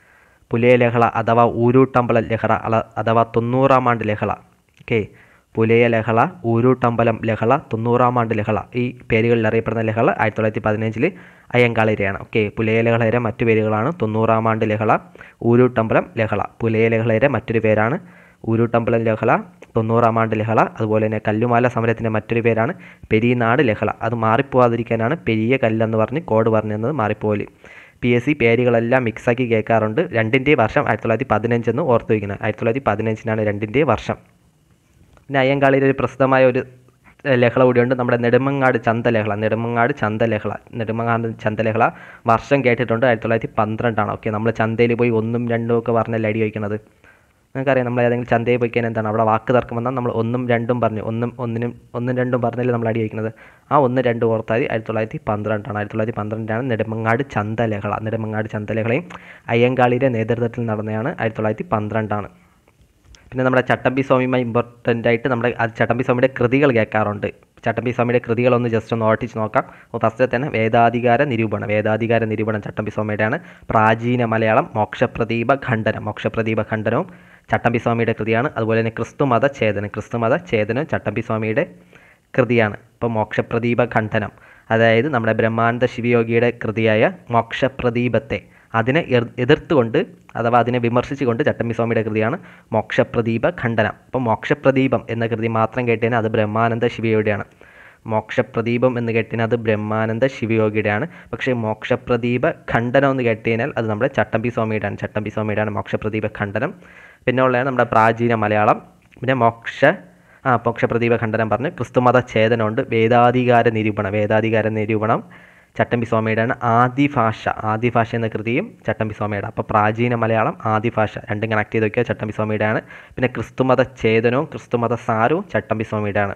പുലയ ലഹള അഥവാ ഊരൂട്ടമ്പലം ലഹള അള- അഥവാ തൊണ്ണൂറാം ആണ്ട് ലഹള ഓക്കെ പുലയ ലഹള ഊരൂട്ടമ്പലം ലഹള തൊണ്ണൂറാം ആണ്ട് ലഹള ഈ പേരുകളിൽ അറിയപ്പെടുന്ന ലഹള ആയിരത്തി തൊള്ളായിരത്തി പതിനഞ്ചിൽ അയ്യങ്കാളിരയാണ് ഓക്കെ പുലയ ലഹളയുടെ മറ്റു പേരുകളാണ് തൊണ്ണൂറാം ആണ്ട് ലഹള ഊരൂട്ടമ്പലം ലഹള പുലയ ലഹളയുടെ മറ്റൊരു പേരാണ് ഊരൂട്ടമ്പലം ലഹള തൊണ്ണൂറാം ആണ്ട് ലഹള അതുപോലെ തന്നെ കല്ലുമാല സമരത്തിൻ്റെ മറ്റൊരു പേരാണ് പെരിനാട് ലഹള അത് മാറിപ്പോവാതിരിക്കാനാണ് പെരിയ കല്ലെന്ന് പറഞ്ഞ് കോഡ് പറഞ്ഞത് മാറിപ്പോല് പി എസ് സി പേരുകളെല്ലാം മിക്സാക്കി കേൾക്കാറുണ്ട് രണ്ടിൻ്റെ വർഷം ആയിരത്തി തൊള്ളായിരത്തി പതിനഞ്ചെന്ന് ഓർത്ത് വയ്ക്കുന്നത് ആയിരത്തി തൊള്ളായിരത്തി പതിനഞ്ചിനാണ് രണ്ടിൻ്റെ വർഷം പിന്നെ അയ്യങ്കാളിയിൽ ഒരു പ്രസിദ്ധമായ ഒരു ഏഹ്, ലഹള കൂടിയുണ്ട് നമ്മുടെ നെടുമങ്ങാട് ചന്തലഹള നെടുമങ്ങാട് ചന്തലഹള നെടുമങ്ങാട് ചന്തലഹള വർഷം കേട്ടിട്ടുണ്ട് ആയിരത്തി തൊള്ളായിരത്തി പന്ത്രണ്ടാണ് ഓക്കെ നമ്മൾ ചന്തയിൽ പോയി ഒന്നും രണ്ടും ഒക്കെ പറഞ്ഞല്ല അടി വയ്ക്കുന്നത് നിങ്ങൾക്കറിയാം നമ്മൾ ഏതെങ്കിലും ചന്തയിൽ പോയി കഴിഞ്ഞാൽ എന്താണ് അവിടെ വാക്ക് തർക്കം വന്നാൽ നമ്മൾ ഒന്നും രണ്ടും പറഞ്ഞു ഒന്നും ഒന്നിനും ഒന്നും രണ്ടും പറഞ്ഞല്ലേ നമ്മൾ അടി വയ്ക്കുന്നത് ആ ഒന്ന് രണ്ടും ഓർത്താൽ ആയിരത്തി തൊള്ളായിരത്തി പന്ത്രണ്ടാണ് ആയിരത്തി തൊള്ളായിരത്തി പന്ത്രണ്ടാണ് നെടുമങ്ങാട് ചന്തലഹള നെടുമങ്ങാട് ചന്തലഹളയും അയ്യങ്കാളിയുടെ നേതൃത്വത്തിൽ നടന്നതാണ് ആയിരത്തി തൊള്ളായിരത്തി പന്ത്രണ്ടാണ് പിന്നെ നമ്മുടെ ചട്ടമ്പി സ്വാമിയുമായി ഇമ്പോർട്ടൻ്റ് ആയിട്ട് നമ്മുടെ ആ ചട്ടമ്പി സ്വാമിയുടെ കൃതികൾ കേൾക്കാറുണ്ട് ചട്ടമ്പി സ്വാമിയുടെ കൃതികളൊന്ന് ജസ്റ്റ് ഒന്ന് ഓട്ടിച്ച് നോക്കാം അപ്പോൾ ഫസ്റ്റ് തന്നെ വേദാധികാര നിരൂപണം വേദാധികാര നിരൂപണം ചട്ടമ്പി സ്വാമിയുടെയാണ് പ്രാചീന മലയാളം മോക്ഷപ്രദീപ ഖണ്ഡനം മോക്ഷപ്രദീപ ഖണ്ഡനവും ചട്ടമ്പി സ്വാമിയുടെ കൃതിയാണ് അതുപോലെ തന്നെ ക്രിസ്തുമത ഛേദനം ക്രിസ്തുമത ഛേദനവും ചട്ടമ്പി സ്വാമിയുടെ കൃതിയാണ് ഇപ്പോൾ മോക്ഷപ്രദീപ ഖണ്ഡനം അതായത് നമ്മുടെ ബ്രഹ്മാനന്ദ ശിവയോഗിയുടെ കൃതിയായ മോക്ഷപ്രദീപത്തെ അതിനെ എർ- എതിർത്തുകൊണ്ട് അഥവാ അതിനെ വിമർശിച്ചുകൊണ്ട് ചട്ടമ്പി സ്വാമിയുടെ കൃതിയാണ് മോക്ഷപ്രദീപ ഖണ്ഡനം അപ്പോൾ മോക്ഷപ്രദീപം എന്ന കൃതി മാത്രം കേട്ടതിന് അത് ബ്രഹ്മാനന്ദ ശിവയോഗിയുടെയാണ് മോക്ഷപ്രദീപം എന്ന് കേട്ടതിന് അത് ബ്രഹ്മാനന്ദ ശിവയോഗിയുടെയാണ് പക്ഷേ മോക്ഷപ്രദീപ ഖണ്ഡനം എന്ന് കേട്ടുകഴിഞ്ഞാൽ അത് നമ്മുടെ ചട്ടമ്പി സ്വാമിയുടെയാണ് ചട്ടമ്പി സ്വാമിയുടെയാണ് മോക്ഷപ്രദീപ ഖണ്ഡനം പിന്നെ ഉള്ളതാണ് നമ്മുടെ പ്രാചീന മലയാളം പിന്നെ മോക്ഷ ആ മോക്ഷപ്രദീപ ഖണ്ഡനം പറഞ്ഞ് ക്രിസ്തുമത ഛേദനമുണ്ട് വേദാധികാര നിരൂപണം വേദാധികാര നിരൂപണം ചട്ടമ്പി സ്വാമിയുടെയാണ് ആദിഭാഷ ആദിഭാഷ എന്ന കൃതിയും ചട്ടമ്പി സ്വാമിയുടെ അപ്പോൾ പ്രാചീന മലയാളം ആദിഭാഷ രണ്ടും കണക്ട് ചെയ്ത് വയ്ക്കുക ചട്ടമ്പി സ്വാമിയുടെയാണ് പിന്നെ ക്രിസ്തുമത ഛേദനവും ക്രിസ്തുമത സാരവും ചട്ടമ്പി സ്വാമിയുടെയാണ്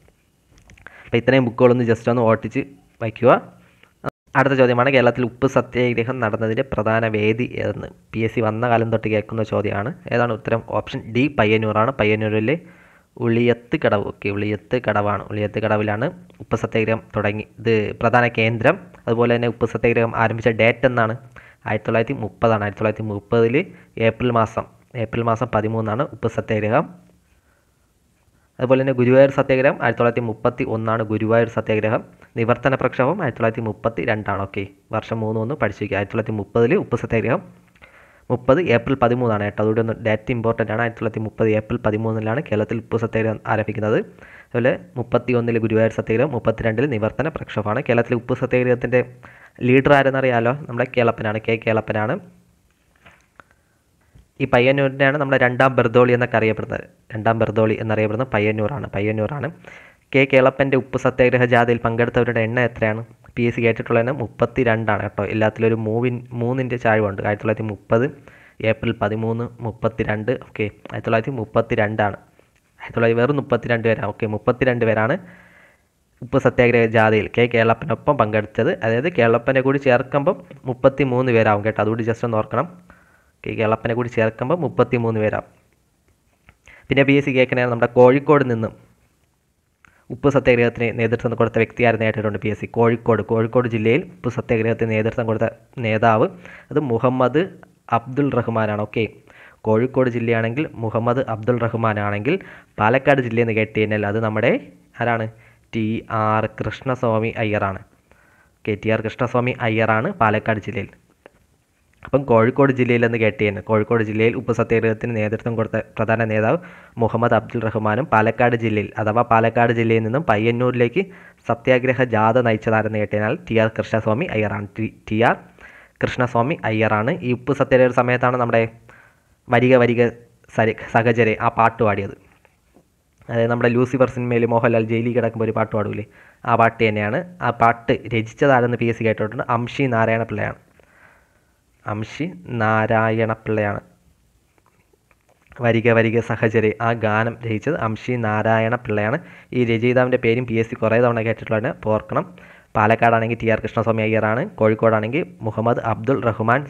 അപ്പോൾ ഇത്രയും ബുക്കുകളൊന്ന് ജസ്റ്റ് ഒന്ന് ഓട്ടിച്ച് വയ്ക്കുക അടുത്ത ചോദ്യമാണ് കേരളത്തിൽ ഉപ്പ് സത്യാഗ്രഹം നടന്നതിൻ്റെ പ്രധാന വേദി ഏതെന്ന് പി എസ് സി വന്ന കാലം തൊട്ട് കേൾക്കുന്ന ചോദ്യമാണ് ഏതാണ് ഉത്തരം ഓപ്ഷൻ ഡി പയ്യന്നൂറാണ് പയ്യന്നൂരിലെ ഉളിയത്ത് കടവ് ഓക്കെ ഉളിയത്ത് കടവാണ് ഉളിയത്ത് കടവിലാണ് ഉപ്പ് സത്യാഗ്രഹം തുടങ്ങി ഇത് പ്രധാന കേന്ദ്രം അതുപോലെ തന്നെ ഉപ്പ് സത്യാഗ്രഹം ആരംഭിച്ച ഡേറ്റ് എന്നാണ് ആയിരത്തി തൊള്ളായിരത്തി മുപ്പതാണ് ആയിരത്തി തൊള്ളായിരത്തി മുപ്പതിൽ ഏപ്രിൽ മാസം ഏപ്രിൽ മാസം പതിമൂന്നാണ് ഉപ്പ് സത്യാഗ്രഹം അതുപോലെ തന്നെ ഗുരുവായൂർ സത്യാഗ്രഹം ആയിരത്തി തൊള്ളായിരത്തി മുപ്പത്തി ഒന്നാണ് ഗുരുവായൂർ സത്യാഗ്രഹം നിവർത്തന പ്രക്ഷോഭം ആയിരത്തി തൊള്ളായിരത്തി മുപ്പത്തി രണ്ടാണ് ഓക്കെ വർഷം മൂന്ന് ഒന്ന് പഠിച്ചു വയ്ക്കുക ആയിരത്തി തൊള്ളായിരത്തി മുപ്പതിൽ ഉപ്പ് സത്യാഗ്രഹം മുപ്പത് ഏപ്രിൽ പതിമൂന്നാണ് കേട്ടോ അതുകൊണ്ട് ഒന്ന് ഡേറ്റ് ഇമ്പോർട്ടൻ്റ് ആണ് ആയിരത്തി തൊള്ളായിരത്തി മുപ്പത് ഏപ്രിൽ പതിമൂന്നിലാണ് കേരളത്തിൽ ഉപ്പ് സത്യാഗ്രഹം ആരംഭിക്കുന്നത് അതുപോലെ മുപ്പത്തി ഒന്നിൽ ഗുരുവായൂർ സത്യാഗ്രഹം മുപ്പത്തിരണ്ടിൽ നിവർത്തന പ്രക്ഷോഭമാണ് കേരളത്തിലെ ഉപ്പ് സത്യാഗ്രഹത്തിൻ്റെ ലീഡർ ആരെന്നറിയാലോ നമ്മുടെ കേളപ്പനാണ് കെ കേളപ്പനാണ് ഈ പയ്യന്നൂരിനെയാണ് നമ്മുടെ രണ്ടാം ബെർദോളി എന്നൊക്കെ അറിയപ്പെടുന്നത് രണ്ടാം ബെർദോളി എന്നറിയപ്പെടുന്നത് പയ്യന്നൂറാണ് പയ്യന്നൂറാണ് കെ കേളപ്പൻ്റെ ഉപ്പ് സത്യാഗ്രഹ ജാഥയിൽ പങ്കെടുത്തവരുടെ എണ്ണം എത്രയാണ് പി എസ് സി കേട്ടിട്ടുള്ളതിന് മുപ്പത്തി രണ്ടാണ് കേട്ടോ എല്ലാത്തിലും ഒരു മൂവിൻ മൂന്നിൻ്റെ ചായ്വുണ്ട് ആയിരത്തി തൊള്ളായിരത്തി മുപ്പത് ഏപ്രിൽ പതിമൂന്ന് മുപ്പത്തി രണ്ട് ഓക്കെ ആയിരത്തി തൊള്ളായിരത്തി മുപ്പത്തി രണ്ടാണ് ആയിരത്തി തൊള്ളായിരത്തി വെറും മുപ്പത്തി രണ്ട് പേരാണ് ഓക്കെ മുപ്പത്തി രണ്ട് പേരാണ് ഉപ്പ് സത്യാഗ്രഹ ജാഥയിൽ കെ കേളപ്പനൊപ്പം പങ്കെടുത്തത് അതായത് കേളപ്പനെ കൂടി ചേർക്കുമ്പം മുപ്പത്തി മൂന്ന് പേരാവും കേട്ടോ അതുകൂടി ജസ്റ്റ് ഒന്ന് ഓർക്കണം കെ കേളപ്പനെ കൂടി ചേർക്കുമ്പോൾ മുപ്പത്തി മൂന്ന് പേരാവും പിന്നെ പി എസ് സി കേൾക്കണേ നമ്മുടെ കോഴിക്കോട് നിന്നും ഉപ്പ് സത്യാഗ്രഹത്തിന് നേതൃത്വം കൊടുത്ത വ്യക്തിയായിരുന്നു നേരിട്ടുണ്ട് P S C Kozhikode Kozhikode ജില്ലയിൽ ഉപ്പ് സത്യാഗ്രഹത്തിന് നേതൃത്വം കൊടുത്ത നേതാവ് അത് മുഹമ്മദ് അബ്ദുൾ റഹ്മാനാണ് ഓക്കെ കോഴിക്കോട് ജില്ലയാണെങ്കിൽ മുഹമ്മദ് അബ്ദുൾ റഹ്മാൻ ആണെങ്കിൽ പാലക്കാട് ജില്ലയിൽ നിന്ന് കേട്ട് കഴിഞ്ഞാൽ അത് നമ്മുടെ ആരാണ് ടി ആർ കൃഷ്ണസ്വാമി അയ്യറാണ് കെ ടി ആർ കൃഷ്ണസ്വാമി അയ്യറാണ് പാലക്കാട് ജില്ലയിൽ അപ്പം കോഴിക്കോട് ജില്ലയിൽ എന്ന് കേട്ടിയാണ് കോഴിക്കോട് ജില്ലയിൽ ഉപ്പ് സത്യാഗ്രഹത്തിന് നേതൃത്വം കൊടുത്ത പ്രധാന നേതാവ് മുഹമ്മദ് അബ്ദുൾ റഹ്മാനും പാലക്കാട് ജില്ലയിൽ അഥവാ പാലക്കാട് ജില്ലയിൽ നിന്നും പയ്യന്നൂരിലേക്ക് സത്യാഗ്രഹ ജാഥ നയിച്ചതാരെന്ന് കേട്ടതിനാൽ ടി ആർ കൃഷ്ണസ്വാമി അയ്യറാണ് ടി ടി ആർ കൃഷ്ണസ്വാമി അയ്യറാണ് ഈ ഉപ്പ് സത്യാഗ്രഹ സമയത്താണ് നമ്മുടെ വരിക വരിക സരി സഹചരെ ആ പാട്ട് പാടിയത് അതായത് നമ്മുടെ ലൂസിഫർ സിനിമയിൽ മോഹൻലാൽ ജയിലിൽ കിടക്കുമ്പോൾ ഒരു പാട്ട് പാടൂലേ ആ പാട്ട് തന്നെയാണ് ആ പാട്ട് രചിച്ചതാരെന്ന് പി എസ് സി കേട്ടിട്ടുണ്ട് അംഷി നാരായണ പിള്ളയാണ് അംഷി നാരായണ പിള്ളയാണ് വരിക വരിക സഹചരെ ആ ഗാനം രചിച്ചത് അംഷി നാരായണ പിള്ളയാണ് ഈ രചയിതാവിൻ്റെ പേരും പി എസ് സി കുറേ തവണ കേട്ടിട്ടുള്ളതാണ് അപ്പോൾ ഓർക്കണം പാലക്കാടാണെങ്കിൽ ടി ആർ കൃഷ്ണസ്വാമി അയ്യറാണ് കോഴിക്കോടാണെങ്കിൽ മുഹമ്മദ് അബ്ദുൾ റഹ്മാൻ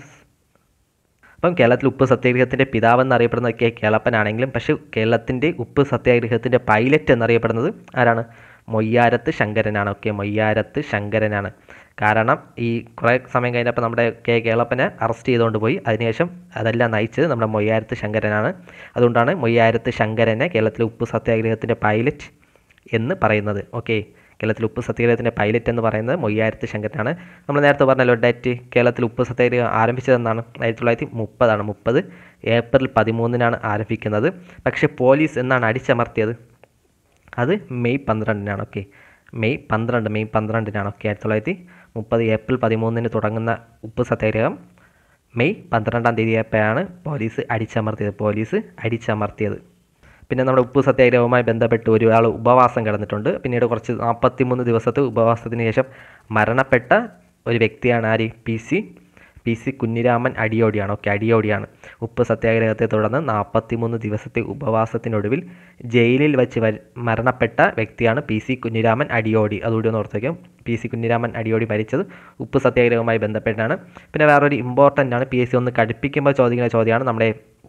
അപ്പം കേരളത്തിൽ ഉപ്പ് സത്യാഗ്രഹത്തിൻ്റെ പിതാവ് എന്നറിയപ്പെടുന്ന കെ കേളപ്പനാണെങ്കിലും പക്ഷേ കേരളത്തിൻ്റെ ഉപ്പ് സത്യാഗ്രഹത്തിൻ്റെ പൈലറ്റ് എന്നറിയപ്പെടുന്നത് ആരാണ് മൊയ്യാരത്ത് ശങ്കരനാണ് ഓക്കെ മൊയ്യാരത്ത് ശങ്കരനാണ് കാരണം ഈ കുറേ സമയം കഴിഞ്ഞപ്പോൾ നമ്മുടെ കെ കേളപ്പനെ അറസ്റ്റ് ചെയ്തുകൊണ്ട് പോയി അതിനുശേഷം അതെല്ലാം നയിച്ചത് നമ്മുടെ മൊയ്യാരത്ത് ശങ്കരനാണ് അതുകൊണ്ടാണ് മൊയ്യാരത്ത് ശങ്കരനെ കേരളത്തിലെ ഉപ്പ് സത്യാഗ്രഹത്തിൻ്റെ പൈലറ്റ് എന്ന് പറയുന്നത് ഓക്കെ കേരളത്തിൽ ഉപ്പ് സത്യാഗ്രഹത്തിൻ്റെ പൈലറ്റ് എന്ന് പറയുന്നത് മൊയ്യായിരത്ത് ശങ്കരനാണ് നമ്മൾ നേരത്തെ പറഞ്ഞല്ലോ ഡേറ്റ് കേരളത്തിൽ ഉപ്പ് സത്യാഗ്രഹം ആരംഭിച്ചതെന്നാണ് ആയിരത്തി തൊള്ളായിരത്തി മുപ്പതാണ് മുപ്പത് ഏപ്രിൽ പതിമൂന്നിനാണ് ആരംഭിക്കുന്നത് പക്ഷേ പോലീസ് എന്നാണ് അടിച്ചമർത്തിയത് അത് മെയ് പന്ത്രണ്ടിനാണ് ഓക്കെ മെയ് പന്ത്രണ്ട് മെയ് പന്ത്രണ്ടിനാണ് ഓക്കെ ആയിരത്തി തൊള്ളായിരത്തി മുപ്പത് ഏപ്രിൽ പതിമൂന്നിന് തുടങ്ങുന്ന ഉപ്പ് സത്യാഗ്രഹം മെയ് പന്ത്രണ്ടാം തീയതിയപ്പോഴാണ് പോലീസ് അടിച്ചമർത്തിയത് പോലീസ് അടിച്ചമർത്തിയത് പിന്നെ നമ്മുടെ ഉപ്പ് സത്യാഗ്രഹവുമായി ബന്ധപ്പെട്ട് ഒരാൾ ഉപവാസം കിടന്നിട്ടുണ്ട് പിന്നീട് കുറച്ച് നാൽപ്പത്തിമൂന്ന് ദിവസത്തെ ഉപവാസത്തിന് ശേഷം മരണപ്പെട്ട ഒരു വ്യക്തിയാണ് ആര് P C P C Kunhiraman അടിയോടിയാണ് ഓക്കെ അടിയോടിയാണ് ഉപ്പ് സത്യാഗ്രഹത്തെ തുടർന്ന് നാൽപ്പത്തിമൂന്ന് ദിവസത്തെ ഉപവാസത്തിനൊടുവിൽ ജയിലിൽ വെച്ച് വര- മരണപ്പെട്ട വ്യക്തിയാണ് പി സി കുഞ്ഞിരാമൻ അടിയോടി അതുകൂടി ഒന്ന് ഓർത്ത് വയ്ക്കും പി സി കുഞ്ഞിരാമൻ അടിയോടി മരിച്ചത് ഉപ്പ് സത്യാഗ്രഹവുമായി ബന്ധപ്പെട്ടാണ് പിന്നെ വേറൊരു ഇമ്പോർട്ടൻ്റ് ആണ് പി എസ് സി ഒന്ന് കടുപ്പിക്കുമ്പോൾ ചോദിക്കുന്ന ചോദ്യമാണ് നമ്മുടെ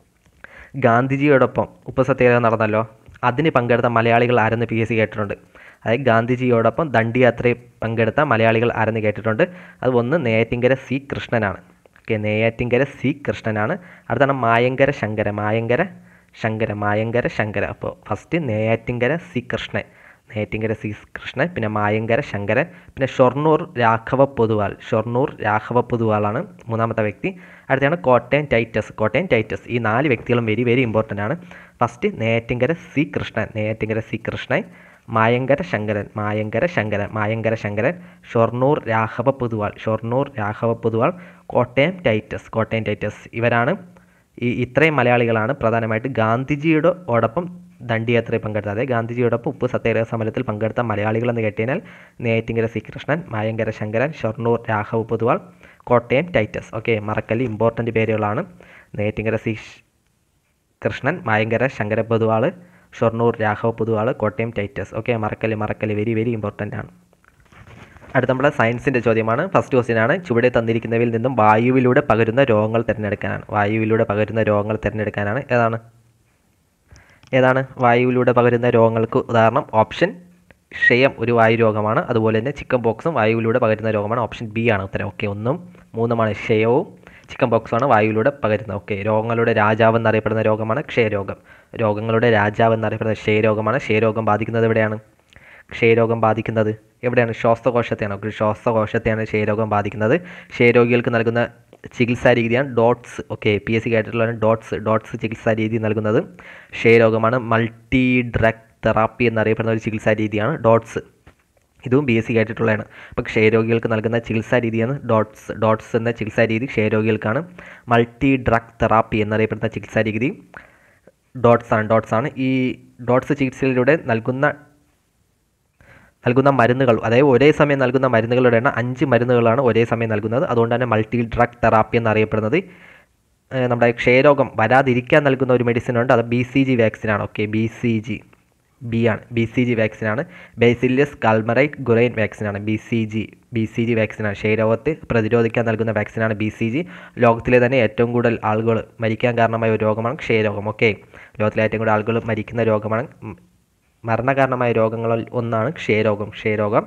ഗാന്ധിജിയോടൊപ്പം ഉപ്പ് സത്യാഗ്രഹം നടന്നല്ലോ അതിന് പങ്കെടുത്ത മലയാളികൾ ആരെന്ന് പി എസ് സി കേട്ടിട്ടുണ്ട് അതായത് ഗാന്ധിജിയോടൊപ്പം ദണ്ഡിയാത്രയിൽ പങ്കെടുത്ത മലയാളികൾ ആരെന്ന് കേട്ടിട്ടുണ്ട് അത് ഒന്ന് നെയ്യാറ്റിങ്കര സി കൃഷ്ണനാണ് ഓക്കെ നെയ്യാറ്റിങ്കര സി കൃഷ്ണനാണ് അടുത്താണ് മായങ്കര ശങ്കര മായങ്കര ശങ്കര മായങ്കര ശങ്കര അപ്പോൾ first Neyyattinkara C Krishnan Neyyattinkara C Krishnan പിന്നെ മായങ്കര ശങ്കരൻ പിന്നെ ഷൊർണൂർ രാഘവ പൊതുവാൾ ഷൊർണൂർ രാഘവ പൊതുവാളാണ് മൂന്നാമത്തെ വ്യക്തി അടുത്താണ് കോട്ടയം ടൈറ്റസ് കോട്ടയം ടൈറ്റസ് ഈ നാല് വ്യക്തികളും വെരി വെരി ഇമ്പോർട്ടൻ്റ് ആണ് first Neyyattinkara C Krishnan Neyyattinkara C Krishnan Mayankara Sankaran Mayankara Sankaran Mayankara Sankaran Shoranur Raghava Poduval Shoranur Raghava Poduval Kottayam Titus Kottayam Titus ഇവരാണ് ഈ ഇത്രയും മലയാളികളാണ് പ്രധാനമായിട്ട് ഗാന്ധിജിയുടെ ഓടൊപ്പം ദണ്ഡിയാത്രയിൽ പങ്കെടുത്തത് അതായത് ഗാന്ധിജിയോടൊപ്പം ഉപ്പ് സത്യാഗ്രഹ സമരത്തിൽ പങ്കെടുത്ത മലയാളികൾ എന്ന് കേട്ടുകഴിഞ്ഞാൽ നെയ്യാറ്റിങ്കര സി കൃഷ്ണൻ മായങ്കര ശങ്കരൻ ഷൊർണൂർ രാഘവ പൊതുവാൾ കോട്ടയം ടൈറ്റസ് ഓക്കെ മറക്കല്ലി ഇമ്പോർട്ടൻ്റ് പേരുകളാണ് നെയ്യാറ്റിങ്കര സി കൃഷ്ണൻ മായങ്കര ശങ്കര പൊതുവാൾ ഷൊർണൂർ രാഘവ പൊതുവാൾ കോട്ടയം ടൈറ്റസ് ഓക്കെ മറക്കല് മറക്കല് വെരി വെരി ഇമ്പോർട്ടൻ്റ് ആണ് അടുത്ത നമ്മുടെ സയൻസിൻ്റെ ചോദ്യമാണ് ഫസ്റ്റ് ക്വസ്റ്റ്യൻ ആണ് ചുവടെ തന്നിരിക്കുന്നവയിൽ നിന്നും വായുവിലൂടെ പകരുന്ന രോഗങ്ങൾ തിരഞ്ഞെടുക്കാനാണ് വായുവിലൂടെ പകരുന്ന രോഗങ്ങൾ തിരഞ്ഞെടുക്കാനാണ് ഏതാണ് ഏതാണ് വായുവിലൂടെ പകരുന്ന രോഗങ്ങൾക്ക് ഉദാഹരണം ഓപ്ഷൻ ക്ഷയം ഒരു വായു രോഗമാണ് അതുപോലെ തന്നെ ചിക്കൻ ബോക്സും വായുവിലൂടെ പകരുന്ന രോഗമാണ് ഓപ്ഷൻ ബി ആണ് ഉത്തരം ഓക്കെ ഒന്നും മൂന്നുമാണ് ക്ഷയവും ചിക്കൻ ബോക്സുമാണ് വായുവിലൂടെ പകരുന്നത് ഓക്കെ രോഗങ്ങളുടെ രാജാവ് എന്നറിയപ്പെടുന്ന രോഗമാണ് ക്ഷയരോഗം രോഗങ്ങളുടെ രാജാവ് എന്നറിയപ്പെടുന്ന ക്ഷയരോഗമാണ് ക്ഷയരോഗം ബാധിക്കുന്നത് എവിടെയാണ് ക്ഷയരോഗം ബാധിക്കുന്നത് എവിടെയാണ് ശ്വാസകോശത്തെയാണ് ഓക്കെ ശ്വാസകോശത്തെയാണ് ക്ഷയരോഗം ബാധിക്കുന്നത് ക്ഷയരോഗികൾക്ക് നൽകുന്ന ചികിത്സാ രീതിയാണ് DOTS okay P S C കേട്ടിട്ടുള്ളതാണ് ഡോട്ട്സ് ഡോട്ട്സ് ചികിത്സാ രീതി നൽകുന്നത് ക്ഷയരോഗമാണ് മൾട്ടി ഡ്രഗ് തെറാപ്പി എന്നറിയപ്പെടുന്ന ഒരു ചികിത്സാ രീതിയാണ് ഡോട്ട്സ് ഇതും ബി എസ് സി കേട്ടിട്ടുള്ളതാണ് അപ്പോൾ ക്ഷയരോഗികൾക്ക് നൽകുന്ന ചികിത്സാ രീതിയാണ് ഡോട്ട്സ് ഡോട്ട്സ് എന്ന ചികിത്സാ രീതി ക്ഷയരോഗികൾക്കാണ് മൾട്ടി ഡ്രഗ് തെറാപ്പി എന്നറിയപ്പെടുന്ന ചികിത്സാ രീതി ഡോട്ട്സ് ആണ് ഡോട്ട്സ് ആണ് ഈ ഡോട്ട്സ് ചികിത്സയിലൂടെ നൽകുന്ന നൽകുന്ന മരുന്നുകൾ അതായത് ഒരേ സമയം നൽകുന്ന മരുന്നുകളുടെ എണ്ണം അഞ്ച് മരുന്നുകളാണ് ഒരേ സമയം നൽകുന്നത് അതുകൊണ്ട് തന്നെ മൾട്ടി ഡ്രഗ് തെറാപ്പി എന്നറിയപ്പെടുന്നത് ഏഹ് നമ്മുടെ ക്ഷയരോഗം വരാതിരിക്കാൻ നൽകുന്ന ഒരു മെഡിസിൻ ഉണ്ട് അത് ബി സി ജി വാക്സിനാണ് okay B C G B ആണ് ബി സി ജി വാക്സിനാണ് ബേസിലിയസ് കാൽമറൈറ്റ് ഗുറൈൻ വാക്സിനാണ് B C G B C G വാക്സിനാണ് ക്ഷയരോഗത്തെ പ്രതിരോധിക്കാൻ നൽകുന്ന വാക്സിനാണ് ബി സി ജി ലോകത്തിലെ തന്നെ ഏറ്റവും കൂടുതൽ ആളുകൾ മരിക്കാൻ കാരണമായ ഒരു രോഗമാണ് ക്ഷയരോഗം ഓക്കെ ലോകത്തിലെ ഏറ്റവും കൂടുതൽ ആളുകൾ മരിക്കുന്ന രോഗമാണ് ഉം, മരണകാരണമായ രോഗങ്ങളിൽ ഒന്നാണ് ക്ഷയരോഗം ക്ഷയരോഗം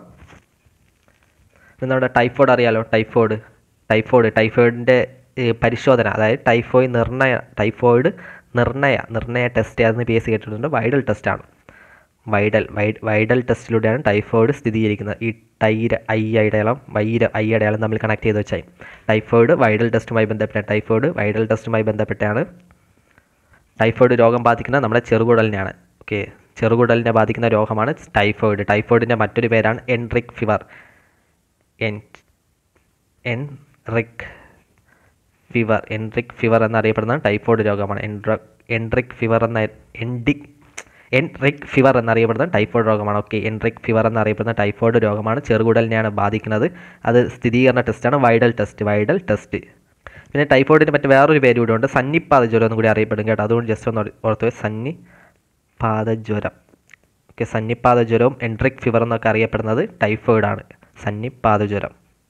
പിന്നെ നമ്മുടെ ടൈഫോയിഡ് അറിയാലോ ടൈഫോയിഡ് ടൈഫോയിഡ് ടൈഫോയിഡിൻ്റെ പരിശോധന അതായത് ടൈഫോയിഡ് നിർണയ ടൈഫോയിഡ് നിർണയ നിർണയ ടെസ്റ്റ് അതെന്ന് പി എസ് സി കേട്ടിട്ടുണ്ട് വൈഡൽ ടെസ്റ്റാണ് വൈഡൽ വൈ വൈഡൽ ടെസ്റ്റിലൂടെയാണ് ടൈഫോയിഡ് സ്ഥിരീകരിക്കുന്നത് ഈ ടൈര ഐ അടയാളം വൈര ഐ അടയാളം തമ്മിൽ കണക്ട് ചെയ്ത് വെച്ചാൽ ടൈഫോയിഡ് വൈഡൽ ടെസ്റ്റുമായി ബന്ധപ്പെട്ട ടൈഫോയിഡ് വൈഡൽ ടെസ്റ്റുമായി ബന്ധപ്പെട്ടാണ് ടൈഫോയിഡ് രോഗം ബാധിക്കുന്നത് നമ്മുടെ ചെറുകുടലിനെയാണ് ഓക്കെ ചെറുകുടലിനെ ബാധിക്കുന്ന രോഗമാണ് ടൈഫോയിഡ് ടൈഫോയിഡിൻ്റെ മറ്റൊരു പേരാണ് enteric fever en enteric fever enteric fever എന്നറിയപ്പെടുന്ന ടൈഫോയിഡ് രോഗമാണ് എൻഡ്ര എൻട്രിക് ഫീവർ എന്ന എൻഡിക് എൻട്രിക് ഫീവർ എന്നറിയപ്പെടുന്ന ടൈഫോയിഡ് രോഗമാണ് ഓക്കെ എൻട്രിക് ഫീവർ എന്നറിയപ്പെടുന്ന ടൈഫോയിഡ് രോഗമാണ് ചെറുകുടലിനെയാണ് ബാധിക്കുന്നത് അത് സ്ഥിരീകരണ ടെസ്റ്റാണ് വൈഡൽ ടെസ്റ്റ് വൈഡൽ ടെസ്റ്റ് പിന്നെ ടൈഫോയിഡിന് മറ്റ് വേറൊരു പേര് കൂടെ ഉണ്ട് സന്നിപ്പാത ജ്വരം എന്നും കൂടി അറിയപ്പെടും കേട്ടോ അതുകൊണ്ട് ജസ്റ്റ് ഒന്ന് ഓർത്ത് സന്നിപ്പാത ജ്വരം ഓക്കെ സന്നിപ്പാത ജ്വരവും എൻട്രിക് ഫീവർ എന്നൊക്കെ അറിയപ്പെടുന്നത് ടൈഫോയിഡാണ് സന്നിപ്പാത ജ്വരം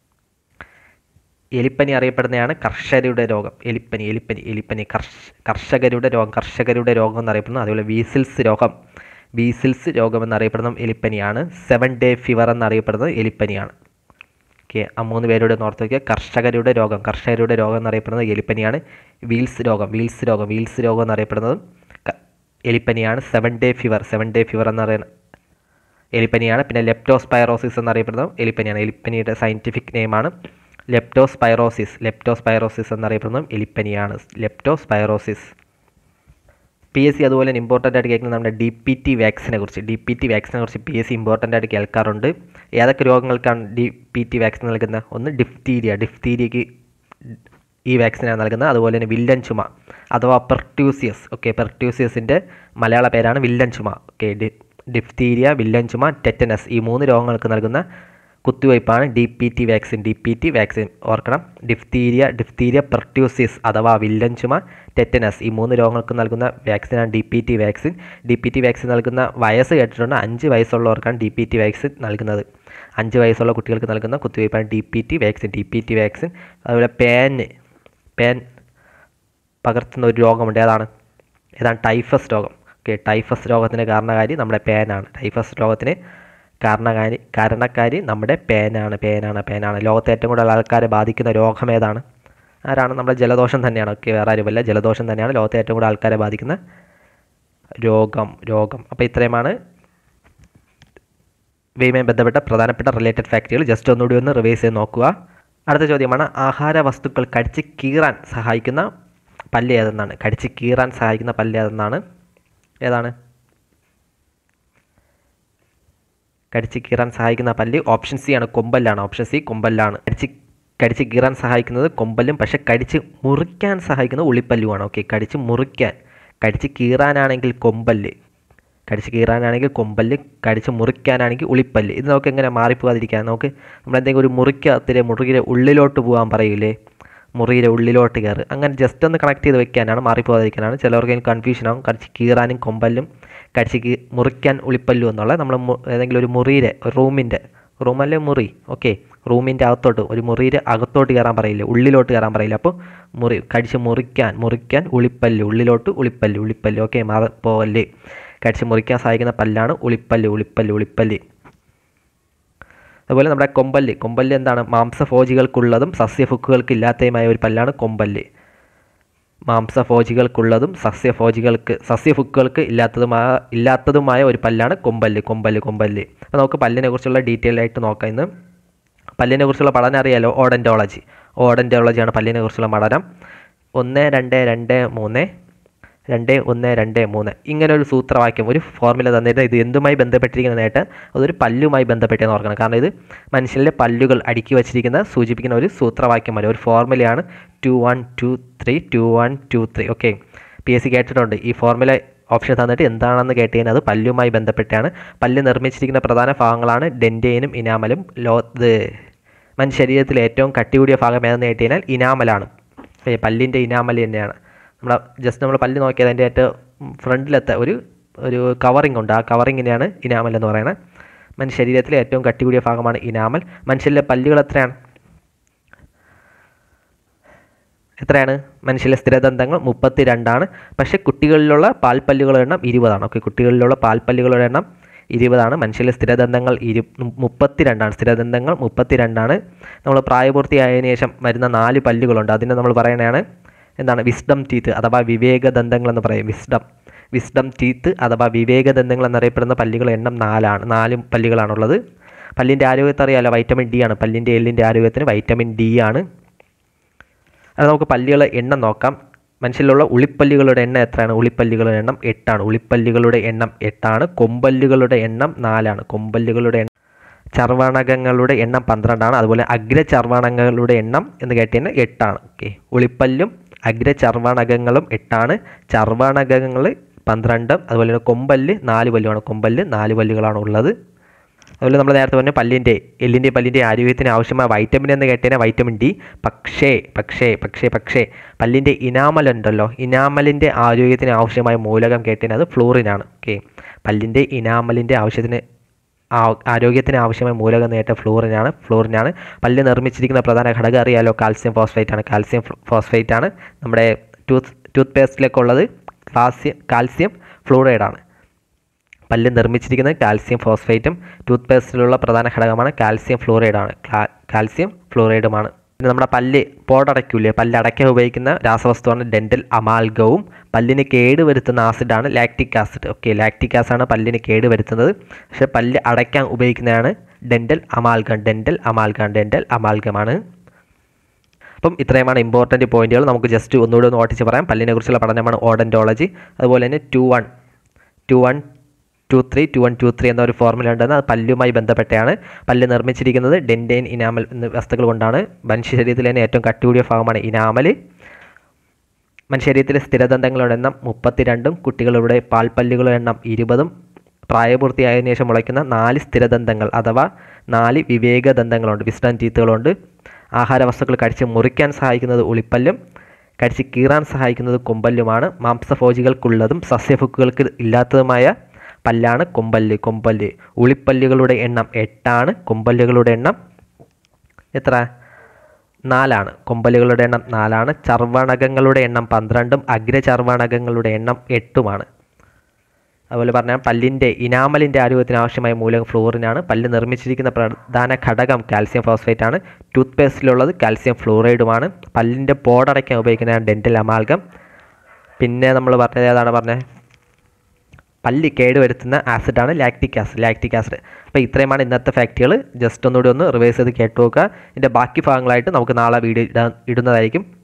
എലിപ്പനി അറിയപ്പെടുന്നതാണ് കർഷകരുടെ രോഗം എലിപ്പനി എലിപ്പനി എലിപ്പനി കർഷ കർഷകരുടെ രോഗം കർഷകരുടെ രോഗം എന്നറിയപ്പെടുന്നു അതുപോലെ വീസിൽസ് രോഗം വീസിൽസ് രോഗം എന്നറിയപ്പെടുന്ന എലിപ്പനിയാണ് സെവൻ ഡേ ഫീവർ എന്നറിയപ്പെടുന്നത് എലിപ്പനിയാണ് ഓക്കെ ആ മൂന്ന് പേരുടെ ഒന്ന് ഓർത്ത് വയ്ക്കുക കർഷകരുടെ രോഗം കർഷകരുടെ രോഗം എന്നറിയപ്പെടുന്നത് എലിപ്പനിയാണ് വീൽസ് രോഗം വീൽസ് രോഗം വീൽസ് രോഗം എന്നറിയപ്പെടുന്നതും ക- എലിപ്പനിയാണ് seven day fever seven day fever എന്നറിയുന്ന എലിപ്പനിയാണ് പിന്നെ ലെപ്റ്റോസ്പൈറോസിസ് എന്നറിയപ്പെടുന്നതും എലിപ്പനിയാണ് എലിപ്പനിയുടെ സയൻറ്റിഫിക് നെയിമാണ് ലെപ്റ്റോസ്പൈറോസിസ് ലെപ്റ്റോസ്പൈറോസിസ് എന്നറിയപ്പെടുന്നതും എലിപ്പനിയാണ് ലെപ്റ്റോസ്പൈറോസിസ് പി എസ് സി അതുപോലെ തന്നെ ഇമ്പോർട്ടൻ്റ് ആയിട്ട് കേൾക്കുന്നത് നമ്മുടെ ഡി പി ടി വാക്സിനെ കുറിച്ച് ഡി പി ടി വാക്സിനെ കുറിച്ച് പി എസ് സി ഇമ്പോർട്ടൻ്റ് ആയിട്ട് കേൾക്കാറുണ്ട് ഏതൊക്കെ രോഗങ്ങൾക്കാണ് ഡി പി ടി വാക്സിൻ നൽകുന്നത് ഒന്ന് ഡിഫ്തീരിയ ഡിഫ്തീരിയക്ക് ഈ വാക്സിനാണ് നൽകുന്നത് അതുപോലെ തന്നെ വില്ലൻ ചുമ അഥവാ പെർട്യൂസിയസ് ഓക്കെ പെർട്യൂസിയസിൻ്റെ മലയാള പേരാണ് വില്ലൻ ചുമ ഓക്കെ ഡി ഡിഫ്തീരിയ വില്ലൻ ചുമ ടെറ്റനസ് ഈ മൂന്ന് രോഗങ്ങൾക്ക് നൽകുന്ന കുത്തിവയ്പ്പാണ് D P T vaccine D P T vaccine ഓർക്കണം ഡിഫ്തീരിയ ഡിഫ്തീരിയ പെർട്യൂസിസ് അഥവാ വില്ലൻ ചുമ ടെറ്റനസ് ഈ മൂന്ന് രോഗങ്ങൾക്ക് നൽകുന്ന വാക്സിനാണ് D P T vaccine D P T vaccine നൽകുന്ന വയസ്സ് കേട്ടിട്ടുണ്ട് അഞ്ച് വയസ്സുള്ളവർക്കാണ് ഡി പി ടി വാക്സിൻ നൽകുന്നത് അഞ്ച് വയസ്സുള്ള കുട്ടികൾക്ക് നൽകുന്ന കുത്തിവയ്പ്പാണ് D P T vaccine D P T vaccine അതുപോലെ പാന് പാൻ പകർത്തുന്ന ഒരു രോഗമുണ്ട് ഏതാണ് ഏതാണ് ടൈഫസ് രോഗം ഓക്കെ ടൈഫസ് രോഗത്തിന് കാരണകാരി നമ്മുടെ പേനാണ് ടൈഫസ് രോഗത്തിന് കാരണകാരി കാരണക്കാരി നമ്മുടെ പേനാണ് പേനാണ് പേനാണ് ലോകത്തെ ഏറ്റവും കൂടുതൽ ആൾക്കാരെ ബാധിക്കുന്ന രോഗം ഏതാണ് ആരാണ് നമ്മുടെ ജലദോഷം തന്നെയാണ് ഓക്കെ വേറെ ആരുമല്ല ജലദോഷം തന്നെയാണ് ലോകത്തെ ഏറ്റവും കൂടുതൽ ആൾക്കാരെ ബാധിക്കുന്ന രോഗം രോഗം അപ്പോൾ ഇത്രയുമാണ് ഇവയുമായി ബന്ധപ്പെട്ട പ്രധാനപ്പെട്ട റിലേറ്റഡ് ഫാക്റ്റുകൾ ജസ്റ്റ് ഒന്നുകൂടി ഒന്ന് റിവൈസ് ചെയ്ത് നോക്കുക അടുത്ത ചോദ്യമാണ് ആഹാര വസ്തുക്കൾ കടിച്ച് കീറാൻ സഹായിക്കുന്ന പല്ല് ഏതെന്നാണ് കടിച്ച് കീറാൻ സഹായിക്കുന്ന പല്ല് ഏതെന്നാണ് ഏതാണ് കടിച്ച് കീറാൻ സഹായിക്കുന്ന പല്ല് ഓപ്ഷൻ സി ആണ് കൊമ്പല്ലാണ് ഓപ്ഷൻ സി കൊമ്പല്ലാണ് കടിച്ച് കടിച്ച് കീറാൻ സഹായിക്കുന്നത് കൊമ്പല്ലും പക്ഷെ കടിച്ച് മുറിക്കാൻ സഹായിക്കുന്നത് ഉളിപ്പല്ലുമാണ് ഓക്കെ കടിച്ച് മുറിക്കാൻ കടിച്ച് കീറാനാണെങ്കിൽ കൊമ്പല്ല് കടിച്ച് കീറാനാണെങ്കിൽ കൊമ്പല്ല് കടിച്ച് മുറിക്കാനാണെങ്കിൽ ഉളിപ്പല്ല് ഇത് നമുക്ക് എങ്ങനെ മാറിപ്പോകാതിരിക്കാൻ നമുക്ക് നമ്മളെന്തെങ്കിലും ഒരു മുറിക്കകത്തിലെ മുറിയുടെ ഉള്ളിലോട്ട് പോകാൻ പറയില്ലേ മുറിയുടെ ഉള്ളിലോട്ട് കയറ് അങ്ങനെ ജസ്റ്റ് ഒന്ന് കണക്ട് ചെയ്ത് വെക്കാനാണ് മാറിപ്പോകാതിരിക്കാനാണ് ചിലർക്ക് കൺഫ്യൂഷൻ ആവും കടിച്ച് കീറാനും കൊമ്പല്ലും കടിച്ച് കീ മുറിക്കാൻ ഉളിപ്പല്ലും എന്നുള്ള നമ്മൾ ഏതെങ്കിലും ഒരു മുറിയുടെ റൂമിൻ്റെ റൂമല്ലേ മുറി ഓക്കെ റൂമിൻ്റെ അകത്തോട്ട് ഒരു മുറിയുടെ അകത്തോട്ട് കയറാൻ പറയില്ല ഉള്ളിലോട്ട് കയറാൻ പറയില്ല അപ്പോൾ മുറി കടിച്ച് മുറിക്കാൻ മുറിക്കാൻ ഉളിപ്പല്ല് ഉള്ളിലോട്ട് ഉളിപ്പല്ല് ഉളിപ്പല്ല് ഓക്കെ മാറിപ്പോവല്ലേ കടിച്ച് മുറിക്കാൻ സഹായിക്കുന്ന പല്ലാണ് ഉളിപ്പല്ല് ഉളിപ്പല്ല് ഉളിപ്പല്ല് അതുപോലെ നമ്മുടെ കൊമ്പല്ല് കൊമ്പല്ല് എന്താണ് മാംസഭോജികൾക്കുള്ളതും സസ്യഭുക്കുകൾക്ക് ഇല്ലാത്തതുമായ ഒരു പല്ലാണ് കൊമ്പല്ല് മാംസഭോജികൾക്കുള്ളതും സസ്യഭോജികൾക്ക് സസ്യഭുക്കുകൾക്ക് ഇല്ലാത്തതുമായ ഇല്ലാത്തതുമായ ഒരു പല്ലാണ് കൊമ്പല്ല് കൊമ്പല്ല് കൊമ്പല്ല് അപ്പോൾ നമുക്ക് പല്ലിനെ കുറിച്ചുള്ള ഡീറ്റെയിൽ ആയിട്ട് നോക്കാം ഇന്ന് പല്ലിനെ കുറിച്ചുള്ള പഠനം അറിയാലോ ഓഡൻറ്റോളജി ഓഡൻറ്റോളജിയാണ് പല്ലിനെ കുറിച്ചുള്ള പഠനം ഒന്ന് രണ്ട് രണ്ട് മൂന്ന് രണ്ട് ഒന്ന് രണ്ട് മൂന്ന് ഇങ്ങനെ ഒരു സൂത്രവാക്യം ഒരു ഫോർമുല തന്നിട്ട് ഇത് എന്തുമായി ബന്ധപ്പെട്ടിരിക്കുന്ന നേട്ടം അതൊരു പല്ലുമായി ബന്ധപ്പെട്ടെന്ന് ഓർക്കണം കാരണം ഇത് മനുഷ്യനിലെ പല്ലുകൾ അടുക്കി വച്ചിരിക്കുന്ന സൂചിപ്പിക്കുന്ന ഒരു സൂത്രവാക്യമല്ല ഒരു ഫോർമുലയാണ് two one two three two one two three okay P S C കേട്ടിട്ടുണ്ട് ഈ ഫോർമുല ഓപ്ഷൻ തന്നിട്ട് എന്താണെന്ന് കേട്ട് കഴിഞ്ഞാൽ അത് പല്ലുമായി ബന്ധപ്പെട്ടാണ് പല്ല് നിർമ്മിച്ചിരിക്കുന്ന പ്രധാന ഭാഗങ്ങളാണ് ഡെൻറ്റേനും ഇനാമലും ലോ ഇത് മനുഷ്യ ശരീരത്തിലെ ഏറ്റവും കട്ടി കൂടിയ ഭാഗം ഏതെന്ന് കേട്ട് കഴിഞ്ഞാൽ ഇനാമലാണ് ഏ, പല്ലിൻ്റെ ഇനാമൽ തന്നെയാണ് നമ്മൾ ജസ്റ്റ് നമ്മൾ പല്ല് നോക്കിയാൽ അതിൻ്റെ ഏറ്റവും ഫ്രണ്ടിലത്തെ ഒരു ഒരു കവറിംഗ് ഉണ്ട് ആ കവറിങ്ങിനെയാണ് ഇനാമൽ എന്ന് പറയുന്നത് മനുഷ്യ ശരീരത്തിലെ ഏറ്റവും കട്ടി കൂടിയ ഭാഗമാണ് ഇനാമൽ മനുഷ്യരിലെ പല്ലുകൾ എത്രയാണ് എത്രയാണ് മനുഷ്യരിലെ സ്ഥിരദന്തങ്ങൾ മുപ്പത്തി രണ്ടാണ് പക്ഷേ കുട്ടികളിലുള്ള പാൽപ്പല്ലുകളുടെ എണ്ണം ഇരുപതാണ് ഓക്കെ കുട്ടികളിലുള്ള പാൽപ്പല്ലുകളുടെ എണ്ണം ഇരുപതാണ് മനുഷ്യരിലെ സ്ഥിരദന്തങ്ങൾ ഇരു മുപ്പത്തി രണ്ടാണ് സ്ഥിരദന്തങ്ങൾ മുപ്പത്തി രണ്ടാണ് നമ്മൾ പ്രായപൂർത്തിയായതിനു ശേഷം വരുന്ന നാല് പല്ലുകളുണ്ട് അതിനെ നമ്മൾ പറയണതാണ് എന്താണ് വിസ്ഡം ടീത്ത് അഥവാ വിവേകദന്തങ്ങൾ എന്ന് പറയും വിസ്ഡം വിസ്ഡം ടീത്ത് അഥവാ വിവേകദന്തങ്ങൾ എന്നറിയപ്പെടുന്ന പല്ലുകളുടെ എണ്ണം നാലാണ് നാല് പല്ലുകളാണുള്ളത് പല്ലിൻ്റെ ആരോഗ്യത്തെ അറിയാലോ വൈറ്റമിൻ ഡി ആണ് പല്ലിൻ്റെ എല്ലിൻ്റെ ആരോഗ്യത്തിന് വൈറ്റമിൻ ഡി ആണ് അത് നമുക്ക് പല്ലുകളെ എണ്ണം നോക്കാം മനുഷ്യരിലുള്ള ഉളിപ്പല്ലുകളുടെ എണ്ണം എത്രയാണ് ഉളിപ്പല്ലുകളുടെ എണ്ണം എട്ടാണ് ഉളിപ്പല്ലുകളുടെ എണ്ണം എട്ടാണ് കൊമ്പല്ലുകളുടെ എണ്ണം നാലാണ് കൊമ്പല്ലുകളുടെ എണ്ണം ചർവണകങ്ങളുടെ എണ്ണം പന്ത്രണ്ടാണ് അതുപോലെ അഗ്രചർവണകങ്ങളുടെ എണ്ണം എന്ന് കേട്ടതിന് എട്ടാണ് ഓക്കെ ഉളിപ്പല്ലും അഗ്രചർവണകങ്ങളും എട്ടാണ് ചർവണകങ്ങൾ പന്ത്രണ്ടും അതുപോലെ തന്നെ കൊമ്പല്ല് നാല് പല്ലുമാണ് കൊമ്പല്ല് നാല് പല്ലുകളാണ് ഉള്ളത് അതുപോലെ നമ്മൾ നേരത്തെ പറഞ്ഞ പല്ലിൻ്റെ എല്ലിൻ്റെ പല്ലിൻ്റെ ആരോഗ്യത്തിന് ആവശ്യമായ വൈറ്റമിൻ എന്ന് കേട്ടതിന് വൈറ്റമിൻ ഡി പക്ഷേ പക്ഷേ പക്ഷേ പക്ഷേ പല്ലിൻ്റെ ഇനാമൽ ഉണ്ടല്ലോ ഇനാമലിൻ്റെ ആരോഗ്യത്തിന് ആവശ്യമായ മൂലകം കേട്ടതിന് അത് ഫ്ലൂറിനാണ് ഓക്കെ പല്ലിൻ്റെ ഇനാമലിൻ്റെ ആവശ്യത്തിന് ആ- ആരോഗ്യത്തിന് ആവശ്യമായ മൂലകം നേട്ട ഫ്ലൂറിനാണ് ഫ്ലൂറിനാണ് പല്ല് നിർമ്മിച്ചിരിക്കുന്ന പ്രധാന ഘടകം അറിയാലോ കാൽസ്യം ഫോസ്ഫേറ്റ് ആണ് കാൽസ്യം ഫോസ്ഫേറ്റ് ആണ് നമ്മുടെ ടൂത്ത് ടൂത്ത് പേസ്റ്റിലൊക്കെ ഉള്ളത് കാൽസ്യം കാൽസ്യം ഫ്ലൂറൈഡ് ആണ് പല്ല് നിർമ്മിച്ചിരിക്കുന്നത് കാൽസ്യം ഫോസ്ഫേറ്റും ടൂത്ത് പേസ്റ്റിലുള്ള പ്രധാന ഘടകമാണ് കാൽസ്യം ഫ്ലൂറൈഡ് ആണ് കാ- കാൽസ്യം ഫ്ലൂറൈഡുമാണ് പിന്നെ നമ്മുടെ പല്ല് പോടടയ്ക്കൂലേ പല്ല് അടയ്ക്കാൻ ഉപയോഗിക്കുന്ന രാസവസ്തുവാണ് ഡെൻറ്റൽ അമാൽഗവും പല്ലിന് കേട് വരുത്തുന്ന ആസിഡാണ് ലാക്റ്റിക് ആസിഡ് ഓക്കെ ലാക്റ്റിക് ആസിഡാണ് പല്ലിന് കേട് വരുത്തുന്നത് പക്ഷേ പല്ല് അടയ്ക്കാൻ ഉപയോഗിക്കുന്നതാണ് dental amalgam dental amalgam dental അമാൽഗമാണ് അപ്പം ഇത്രയുമാണ് ഇമ്പോർട്ടൻറ്റ് പോയിന്റുകൾ നമുക്ക് ജസ്റ്റ് ഒന്നുകൂടി ഒന്ന് ഓട്ടിച്ച് പറയാം പല്ലിനെ കുറിച്ചുള്ള പഠനമാണ് ഓഡൻറ്റോളജി അതുപോലെ തന്നെ two one two one two three two one two three എന്ന ഒരു ഫോർമുല ഉണ്ടെന്ന് അത് പല്ലുമായി ബന്ധപ്പെട്ടാണ് പല്ല് നിർമ്മിച്ചിരിക്കുന്നത് ഡെൻറ്റൈൻ ഇനാമൽ എന്ന വസ്തുക്കൾ കൊണ്ടാണ് മനുഷ്യ ശരീരത്തിലെ തന്നെ ഏറ്റവും കട്ടി കൂടിയ ഭാഗമാണ് ഇനാമൽ മനുഷ്യ ശരീരത്തിലെ സ്ഥിരദന്തങ്ങളുടെ എണ്ണം മുപ്പത്തിരണ്ടും കുട്ടികളുടെ പാൽപ്പല്ലുകളുടെ എണ്ണം ഇരുപതും പ്രായപൂർത്തിയായതിനു ശേഷം മുളയ്ക്കുന്ന നാല് സ്ഥിരദന്തങ്ങൾ അഥവാ നാല് വിവേകദന്തങ്ങളുണ്ട് വിസ്ഡം ടീത്തുകളുണ്ട് ആഹാര വസ്തുക്കൾ കടിച്ച് മുറിക്കാൻ സഹായിക്കുന്നത് ഉളിപ്പല്ലും കടിച്ച് കീറാൻ സഹായിക്കുന്നത് കൊമ്പല്ലുമാണ് മാംസഭോജികൾക്കുള്ളതും സസ്യഭുക്കുകൾക്ക് ഇല്ലാത്തതുമായ പല്ലാണ് കൊമ്പല്ല് കൊമ്പല്ല് ഉളിപ്പല്ലുകളുടെ എണ്ണം എട്ടാണ് കൊമ്പല്ലുകളുടെ എണ്ണം എത്ര നാലാണ് കൊമ്പലുകളുടെ എണ്ണം നാലാണ് ചർവണകങ്ങളുടെ എണ്ണം പന്ത്രണ്ടും അഗ്രചർവണകങ്ങളുടെ എണ്ണം എട്ടുമാണ് അതുപോലെ പറഞ്ഞാൽ പല്ലിൻ്റെ ഇനാമലിൻ്റെ ആരോഗ്യത്തിന് ആവശ്യമായ മൂലകം ഫ്ലൂറിനാണ് പല്ല് നിർമ്മിച്ചിരിക്കുന്ന പ്രധാന ഘടകം കാൽസ്യം ഫോസ്ഫേറ്റ് ആണ് ടൂത്ത് പേസ്റ്റിലുള്ളത് കാൽസ്യം ഫ്ലൂറൈഡുമാണ് പല്ലിൻ്റെ പോടടയ്ക്കാൻ ഉപയോഗിക്കുന്ന ഡെൻറ്റൽ അമാൽഗം പിന്നെ നമ്മൾ പറഞ്ഞത് ഏതാണ് പറഞ്ഞത് പല്ല് കേടുവരുത്തുന്ന ആസിഡാണ് ലാക്റ്റിക് ആസിഡ് ലാക്റ്റിക് ആസിഡ് അപ്പോൾ ഇത്രയുമാണ് ഇന്നത്തെ ഫാക്റ്റുകൾ ജസ്റ്റ് ഒന്നുകൂടി ഒന്ന് റിവേഴ്സ് ചെയ്ത് കേട്ടു നോക്കുക ഇതിൻ്റെ ബാക്കി ഭാഗങ്ങളായിട്ട് നമുക്ക് നാളെ വീഡിയോ ഇടാൻ ഇടുന്നതായിരിക്കും